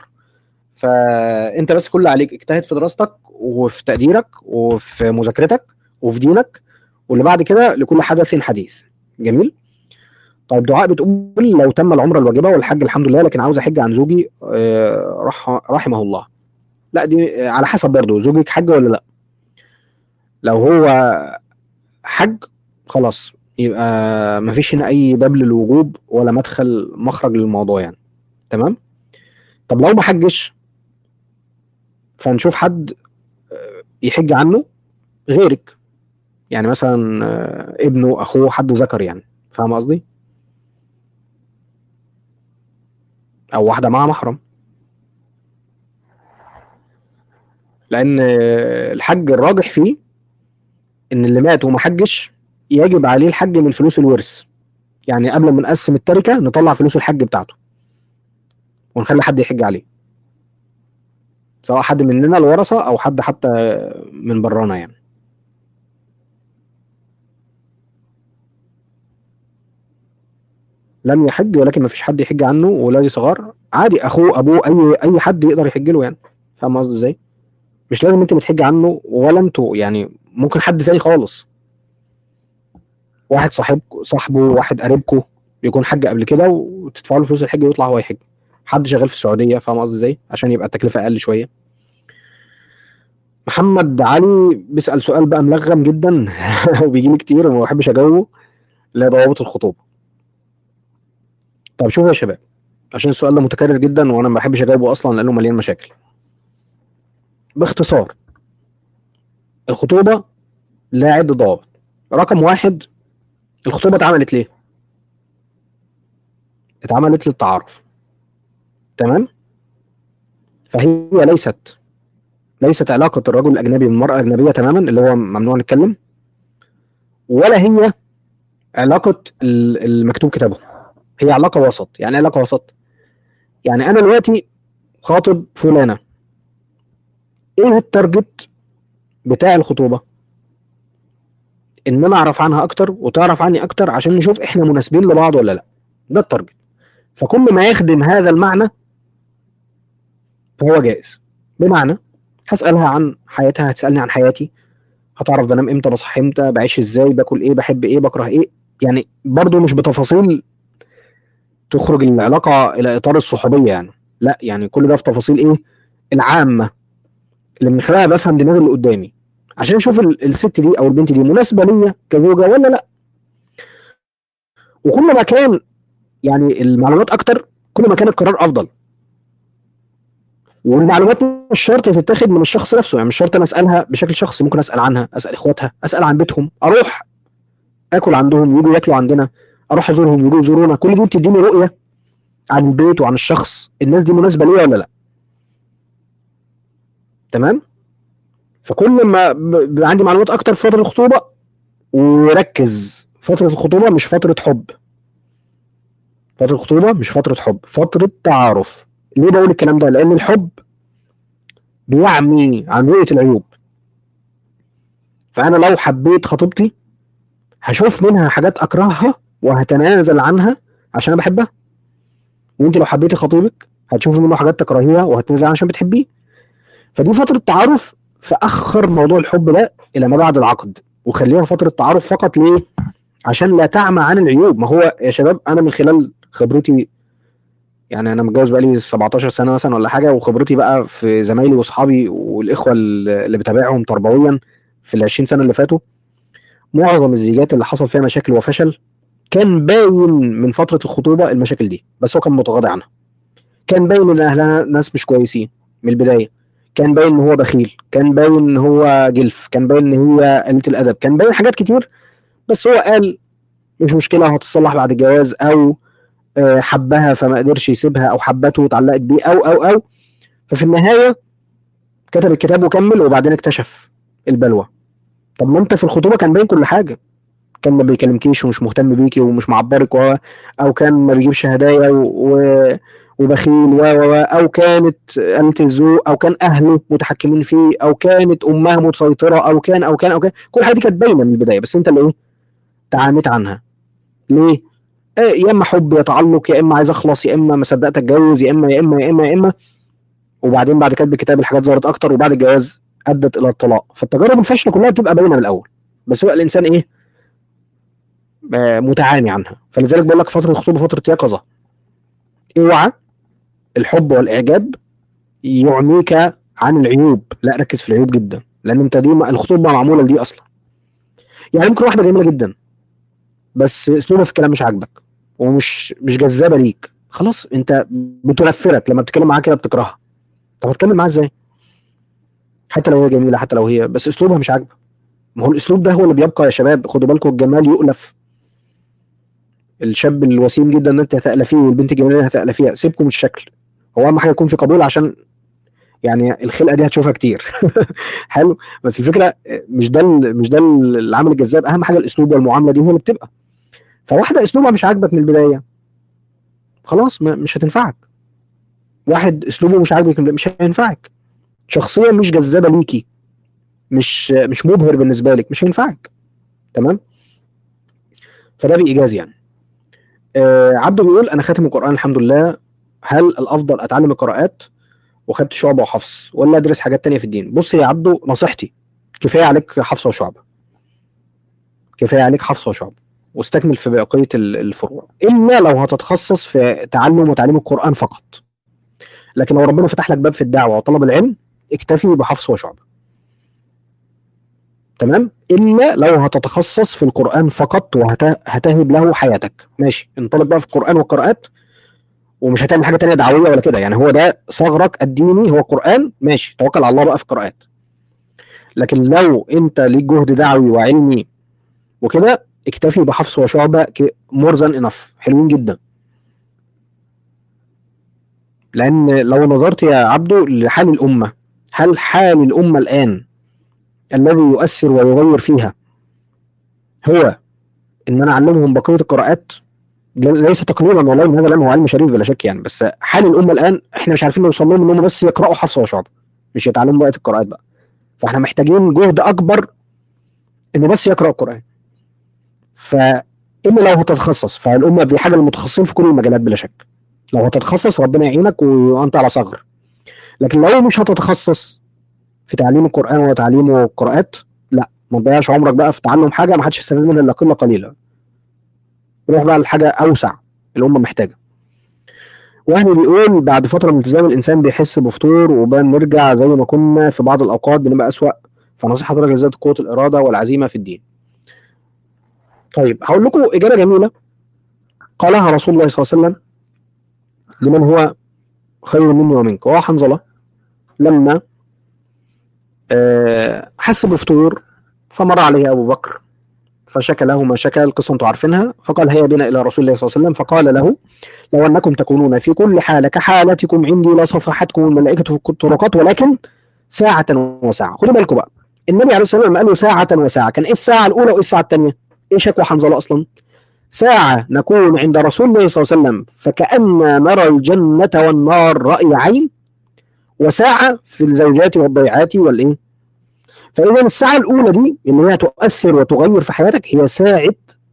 فانت بس كل اللي عليك اجتهد في دراستك وفي تقديرك وفي مذاكرتك وفي دينك واللي بعد كده لكل حدث حديث جميل طيب دعاء بتقول لو تم العمره الواجبه والحج الحمد لله لكن عاوز احج عن زوجي آه، رح رحمه الله لا دي آه، على حسب برضه زوجك حج ولا لا لو هو حج خلاص يبقى مفيش هنا اي باب للوجوب ولا مدخل مخرج للموضوع يعني تمام طب لو ما حجش فنشوف حد آه، يحج عنه غيرك يعني مثلا آه، ابنه اخوه حد ذكر يعني فاهم قصدي او واحده معاها محرم لان آه، الحج الراجح فيه ان اللي مات وما حجش يجب عليه الحج من فلوس الورث يعني قبل ما نقسم التركه نطلع فلوس الحج بتاعته ونخلي حد يحج عليه سواء حد مننا الورثه او حد حتى من برانا يعني لم يحج ولكن ما فيش حد يحج عنه ولادي صغار عادي اخوه ابوه اي اي حد يقدر يحج له يعني فاهم قصدي ازاي مش لازم انت بتحج عنه ولا انتوا يعني ممكن حد تاني خالص واحد صاحب صاحبه واحد قريبكم يكون حج قبل كده وتدفعوا له فلوس الحج ويطلع هو يحج حد شغال في السعوديه فاهم قصدي ازاي عشان يبقى التكلفه اقل شويه محمد علي بيسال سؤال بقى ملغم جدا وبيجي لي كتير وما بحبش اجاوبه اللي هي ضوابط الخطوبه طب شوفوا يا شباب عشان السؤال ده متكرر جدا وانا ما بحبش اجاوبه اصلا لانه مليان مشاكل باختصار الخطوبه لها عده ضوابط رقم واحد الخطوبه اتعملت ليه اتعملت للتعارف تمام فهي ليست ليست علاقة الرجل الأجنبي بالمرأة الأجنبية تماما اللي هو ممنوع نتكلم ولا هي علاقة ال- المكتوب كتابه هي علاقة وسط يعني إيه علاقة وسط يعني أنا دلوقتي خاطب فلانة إيه التارجت بتاع الخطوبة إن أنا أعرف عنها أكتر وتعرف عني أكتر عشان نشوف إحنا مناسبين لبعض ولا لأ ده التارجت فكل ما يخدم هذا المعنى فهو جائز بمعنى هسألها عن حياتها هتسألني عن حياتي هتعرف بنام امتى بصحى امتى بعيش ازاي باكل ايه بحب ايه بكره ايه يعني برضو مش بتفاصيل تخرج العلاقة إلى إطار الصحوبية يعني لا يعني كل ده في تفاصيل ايه العامة اللي من خلالها بفهم دماغ اللي قدامي عشان اشوف ال- الست دي او البنت دي مناسبة ليا كزوجة ولا لا وكل ما كان يعني المعلومات اكتر كل ما كان القرار افضل والمعلومات مش شرط تتاخد من الشخص نفسه يعني مش شرط انا اسالها بشكل شخصي ممكن اسال عنها اسال اخواتها اسال عن بيتهم اروح اكل عندهم يجوا ياكلوا عندنا اروح ازورهم يجوا يزورونا كل دي بتديني رؤيه عن البيت وعن الشخص الناس دي مناسبه ليا ولا لا تمام فكل ما ب- بيبقى عندي معلومات اكتر في فتره الخطوبه وركز فتره الخطوبه مش فتره حب فتره الخطوبه مش فتره حب فتره تعارف ليه بقول الكلام ده لان الحب بيعمي عن رؤيه العيوب فانا لو حبيت خطيبتي هشوف منها حاجات اكرهها وهتنازل عنها عشان انا بحبها وانت لو حبيتي خطيبك هتشوفي منه حاجات تكرهيها وهتنازل عنها عشان بتحبيه فدي فتره تعارف فاخر موضوع الحب ده الى ما بعد العقد وخليها فتره تعارف فقط ليه عشان لا تعمى عن العيوب ما هو يا شباب انا من خلال خبرتي يعني انا متجوز بقالي 17 سنه مثلا ولا حاجه وخبرتي بقى في زمايلي واصحابي والاخوه اللي بتابعهم تربويا في ال 20 سنه اللي فاتوا معظم الزيجات اللي حصل فيها مشاكل وفشل كان باين من فتره الخطوبه المشاكل دي بس هو كان متغاضى عنها كان باين ان اهلها ناس مش كويسين من البدايه كان باين ان هو بخيل كان باين ان هو جلف كان باين ان هي قليله الادب كان باين حاجات كتير بس هو قال مش مشكله هتتصلح بعد الجواز او آه، حبها فما قدرش يسيبها او حبته واتعلقت بيه او او او ففي النهايه كتب الكتاب وكمل وبعدين اكتشف البلوى طب ما انت في الخطوبه كان باين كل حاجه كان ما بيكلمكيش ومش مهتم بيكي ومش معبرك و... او كان ما بيجيبش هدايا و... و... وبخيل و... و... و... او كانت قلة الذوق او كان اهله متحكمين فيه او كانت امها مسيطره او كان او كان او كان كل حاجه دي كانت باينه من البدايه بس انت اللي ايه تعاميت عنها ليه؟ إيه يا اما حب يا تعلق يا اما عايز اخلص يا اما ما صدقت اتجوز يا اما يا اما يا اما يا اما وبعدين بعد كتب الكتاب الحاجات ظهرت اكتر وبعد الجواز ادت الى الطلاق فالتجارب الفاشله كلها بتبقى باينه من الاول بس هو الانسان ايه آه، متعاني عنها فلذلك بقول لك فتره الخطوبه فتره يقظه اوعى الحب والاعجاب يعميك عن العيوب لا ركز في العيوب جدا لان انت دي الخطوبه معموله لدي اصلا يعني ممكن واحده جميله جدا بس اسلوبها في الكلام مش عاجبك ومش مش جذابه ليك خلاص انت بتنفرك لما بتتكلم معاها كده بتكرهها طب هتكلم معاها ازاي حتى لو هي جميله حتى لو هي بس اسلوبها مش عاجبك ما هو الاسلوب ده هو اللي بيبقى يا شباب خدوا بالكم الجمال يؤلف الشاب الوسيم جدا ان انت هتألفيه والبنت الجميله اللي هتألفيها سيبكم من الشكل هو اهم حاجه يكون في قبول عشان يعني الخلقه دي هتشوفها كتير حلو بس الفكره مش ده ال- مش ده العامل الجذاب اهم حاجه الاسلوب والمعامله دي هو اللي بتبقى فواحده اسلوبها مش عاجبك من البدايه خلاص ما مش هتنفعك واحد اسلوبه مش عاجبك من- مش هينفعك شخصيه مش جذابه ليكي مش مش مبهر بالنسبه لك مش هينفعك تمام فده بايجاز يعني آه عبده بيقول انا خاتم القران الحمد لله هل الافضل اتعلم القراءات وخدت شعبه وحفص ولا ادرس حاجات تانية في الدين بص يا عبده نصيحتي كفايه عليك حفص وشعبه كفايه عليك حفص وشعبه واستكمل في بقيه ال- الفروع الا لو هتتخصص في تعلم وتعليم القران فقط لكن لو ربنا فتح لك باب في الدعوه وطلب العلم اكتفي بحفظ وشعب تمام الا لو هتتخصص في القران فقط وهتهب له حياتك ماشي انطلق بقى في القران والقراءات ومش هتعمل حاجه تانية دعويه ولا كده يعني هو ده ثغرك الديني هو القران ماشي توكل على الله بقى في القراءات لكن لو انت ليك جهد دعوي وعلمي وكده اكتفي بحفظ وشعبه مور ذان انف حلوين جدا لان لو نظرت يا عبدو لحال الامه هل حال الامه الان الذي يؤثر ويغير فيها هو ان انا اعلمهم بقيه القراءات ليس تقليلا والله من هذا العلم هو علم شريف بلا شك يعني بس حال الامه الان احنا مش عارفين نوصل لهم ان هم بس يقراوا حفص وشعب مش يتعلموا بقيه القراءات بقى فاحنا محتاجين جهد اكبر انه بس يقرا القران فالا لو هتتخصص فالامه بحاجه للمتخصصين في كل المجالات بلا شك لو هتتخصص ربنا يعينك وانت على ثغر لكن لو مش هتتخصص في تعليم القران وتعليم القراءات لا ما تضيعش عمرك بقى في تعلم حاجه ما حدش يستفيد منها الا قله قليله روح بقى لحاجه اوسع الامه محتاجه وهمي بيقول بعد فتره من التزام الانسان بيحس بفتور وبان نرجع زي ما كنا في بعض الاوقات بنبقى اسوأ فنصيحه حضرتك ازاي قوه الاراده والعزيمه في الدين طيب هقول لكم اجابه جميله قالها رسول الله صلى الله عليه وسلم لمن هو خير مني ومنك وهو حنظله لما أه حس بفتور فمر عليه ابو بكر فشكى له ما شكى القصة انتم عارفينها فقال هيا بنا إلى رسول الله صلى الله عليه وسلم فقال له لو أنكم تكونون في كل حالة كحالتكم عندي لصفحتكم الملائكة في الطرقات ولكن ساعة وساعة خدوا بالكم بقى النبي عليه الصلاة والسلام قال له ساعة وساعة كان إيه الساعة الأولى وإيه الساعة الثانية؟ إيه شكوى حنظلة أصلا؟ ساعة نكون عند رسول الله صلى الله عليه وسلم فكأن نرى الجنة والنار رأي عين وساعة في الزوجات والضيعات والإيه؟ فإذا الساعة الأولى دي اللي هي تؤثر وتغير في حياتك هي ساعة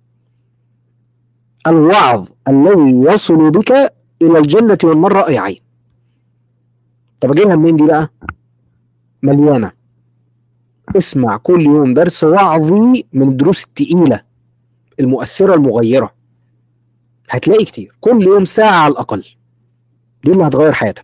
الوعظ الذي يصل بك إلى الجنة والنار رأي عين. طب أجيبها منين دي بقى؟ مليانة. اسمع كل يوم درس وعظي من الدروس التقيلة المؤثرة المغيرة. هتلاقي كتير كل يوم ساعة على الأقل. دي اللي هتغير حياتك.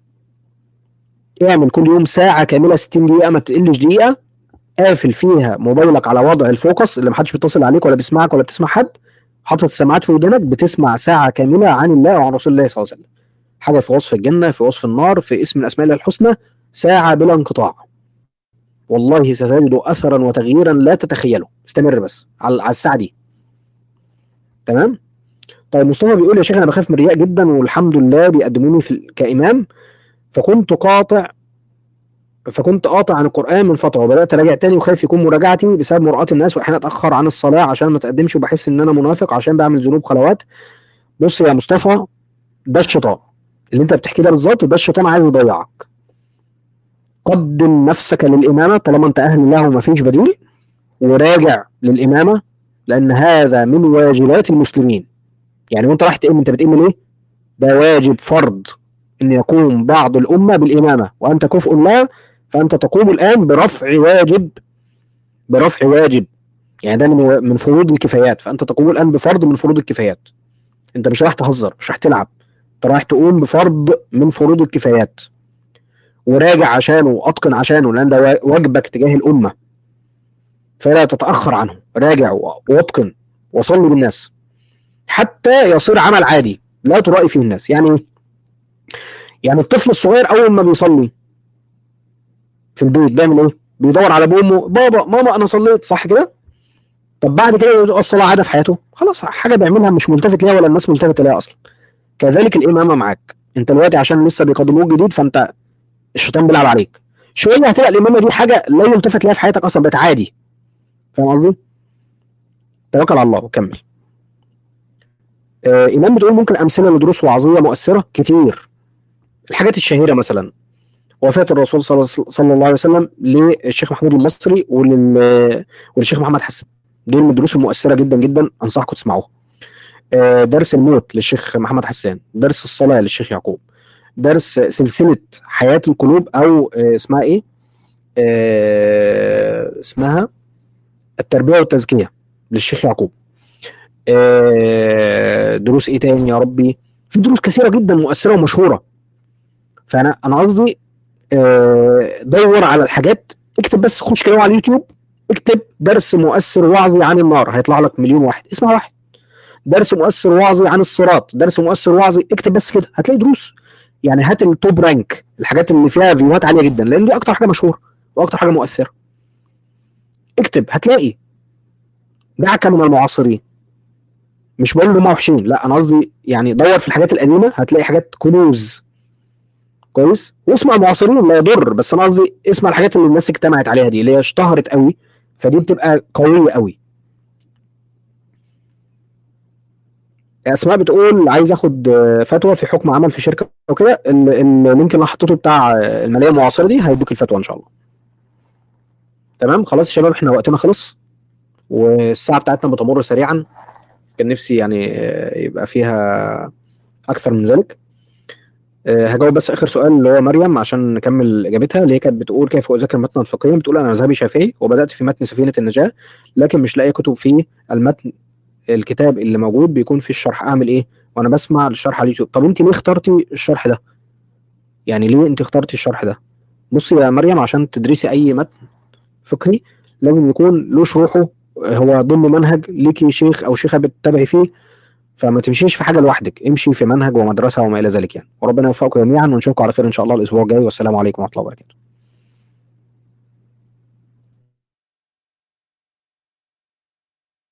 اعمل كل يوم ساعة كاملة 60 دقيقة ما تقلش دقيقة قافل فيها موبايلك على وضع الفوكس اللي محدش بيتصل عليك ولا بيسمعك ولا بتسمع حد حاطط السماعات في ودنك بتسمع ساعة كاملة عن الله وعن رسول الله صلى الله عليه وسلم حاجة في وصف الجنة في وصف النار في اسم من أسماء الله الحسنى ساعة بلا انقطاع والله ستجد أثرا وتغييرا لا تتخيله استمر بس على على الساعة دي تمام طيب مصطفى بيقول يا شيخ أنا بخاف من الرياء جدا والحمد لله بيقدموني في كإمام فكنت قاطع فكنت قاطع عن القرآن من فترة وبدأت أراجع تاني وخايف يكون مراجعتي بسبب مراءة الناس وأحيانا أتأخر عن الصلاة عشان ما أتقدمش وبحس إن أنا منافق عشان بعمل ذنوب خلوات بص يا مصطفى ده الشيطان اللي أنت بتحكي ده بالظبط ده الشيطان عايز يضيعك قدم نفسك للإمامة طالما أنت أهل الله وما فيش بديل وراجع للإمامة لأن هذا من واجبات المسلمين يعني وأنت رايح تقيم أنت بتقيم ليه؟ ده واجب فرض أن يقوم بعض الأمة بالإمامة وأنت كفء الله فأنت تقوم الآن برفع واجب برفع واجب يعني ده من من فروض الكفايات فأنت تقوم الآن بفرض من فروض الكفايات أنت مش رايح تهزر مش رايح تلعب أنت رايح تقوم بفرض من فروض الكفايات وراجع عشانه وأتقن عشانه لأن ده واجبك تجاه الأمة فلا تتأخر عنه راجع واتقن وصلي بالناس حتى يصير عمل عادي لا ترائي فيه الناس يعني يعني الطفل الصغير اول ما بيصلي في البيت بيعمل ايه؟ بيدور على ابوه وامه بابا ماما انا صليت صح كده؟ طب بعد كده الصلاه عاده في حياته خلاص حاجه بيعملها مش ملتفت ليها ولا الناس ملتفته ليها اصلا كذلك الامامه معاك انت دلوقتي عشان لسه بيقدموك جديد فانت الشيطان بيلعب عليك شويه هتبقى الامامه دي حاجه لا يلتفت ليها في حياتك اصلا بقت عادي فاهم قصدي؟ توكل على الله وكمل آه إمام بتقول ممكن أمثلة لدروس وعظية مؤثرة كتير الحاجات الشهيرة مثلا وفاة الرسول صلى الله عليه وسلم للشيخ محمود المصري ولل... وللشيخ محمد حسن دول من الدروس المؤثرة جدا جدا أنصحكم تسمعوها آه درس الموت للشيخ محمد حسان درس الصلاة للشيخ يعقوب درس سلسلة حياة القلوب أو آه اسمها إيه آه اسمها التربية والتزكية للشيخ يعقوب آه، دروس ايه تاني يا ربي في دروس كثيره جدا مؤثره ومشهوره فانا انا قصدي آه، دور على الحاجات اكتب بس خش كده على اليوتيوب اكتب درس مؤثر وعظي عن النار هيطلع لك مليون واحد اسمع واحد درس مؤثر وعظي عن الصراط درس مؤثر وعظي اكتب بس كده هتلاقي دروس يعني هات التوب رانك الحاجات اللي فيها فيوهات عاليه جدا لان دي اكتر حاجه مشهوره واكتر حاجه مؤثره اكتب هتلاقي دعك من المعاصرين مش بقول ان هم وحشين لا انا قصدي يعني دور في الحاجات القديمه هتلاقي حاجات كنوز كويس واسمع المعاصرين لا يضر بس انا قصدي اسمع الحاجات اللي الناس اجتمعت عليها دي اللي هي اشتهرت قوي فدي بتبقى قويه قوي اسماء بتقول عايز اخد آه، فتوى في حكم عمل في شركه وكده ال- ال- اللينك اللي أنا حطيته بتاع آه، الماليه المعاصره دي هيدوك الفتوى ان شاء الله تمام خلاص يا شباب احنا وقتنا خلص والساعه بتاعتنا بتمر سريعا كان نفسي يعني آه، يبقى فيها اكثر من ذلك آه، هجاوب بس اخر سؤال اللي هو مريم عشان نكمل اجابتها اللي هي كانت بتقول كيف اذاكر متنا فقهيا بتقول انا مذهبي شافعي وبدات في متن سفينه النجاه لكن مش لاقي كتب فيه المتن الكتاب اللي موجود بيكون فيه الشرح اعمل ايه وانا بسمع الشرح على اليوتيوب طب انت ليه اخترتي الشرح ده يعني ليه انت اخترتي الشرح ده بصي يا مريم عشان تدرسي اي متن فقهي لازم يكون له شروحه هو ضمن منهج ليكي شيخ او شيخه بتتابعي فيه فما تمشيش في حاجه لوحدك امشي في منهج ومدرسه وما الى ذلك يعني وربنا يوفقكم جميعا ونشوفكم على خير ان شاء الله الاسبوع الجاي والسلام عليكم ورحمه الله وبركاته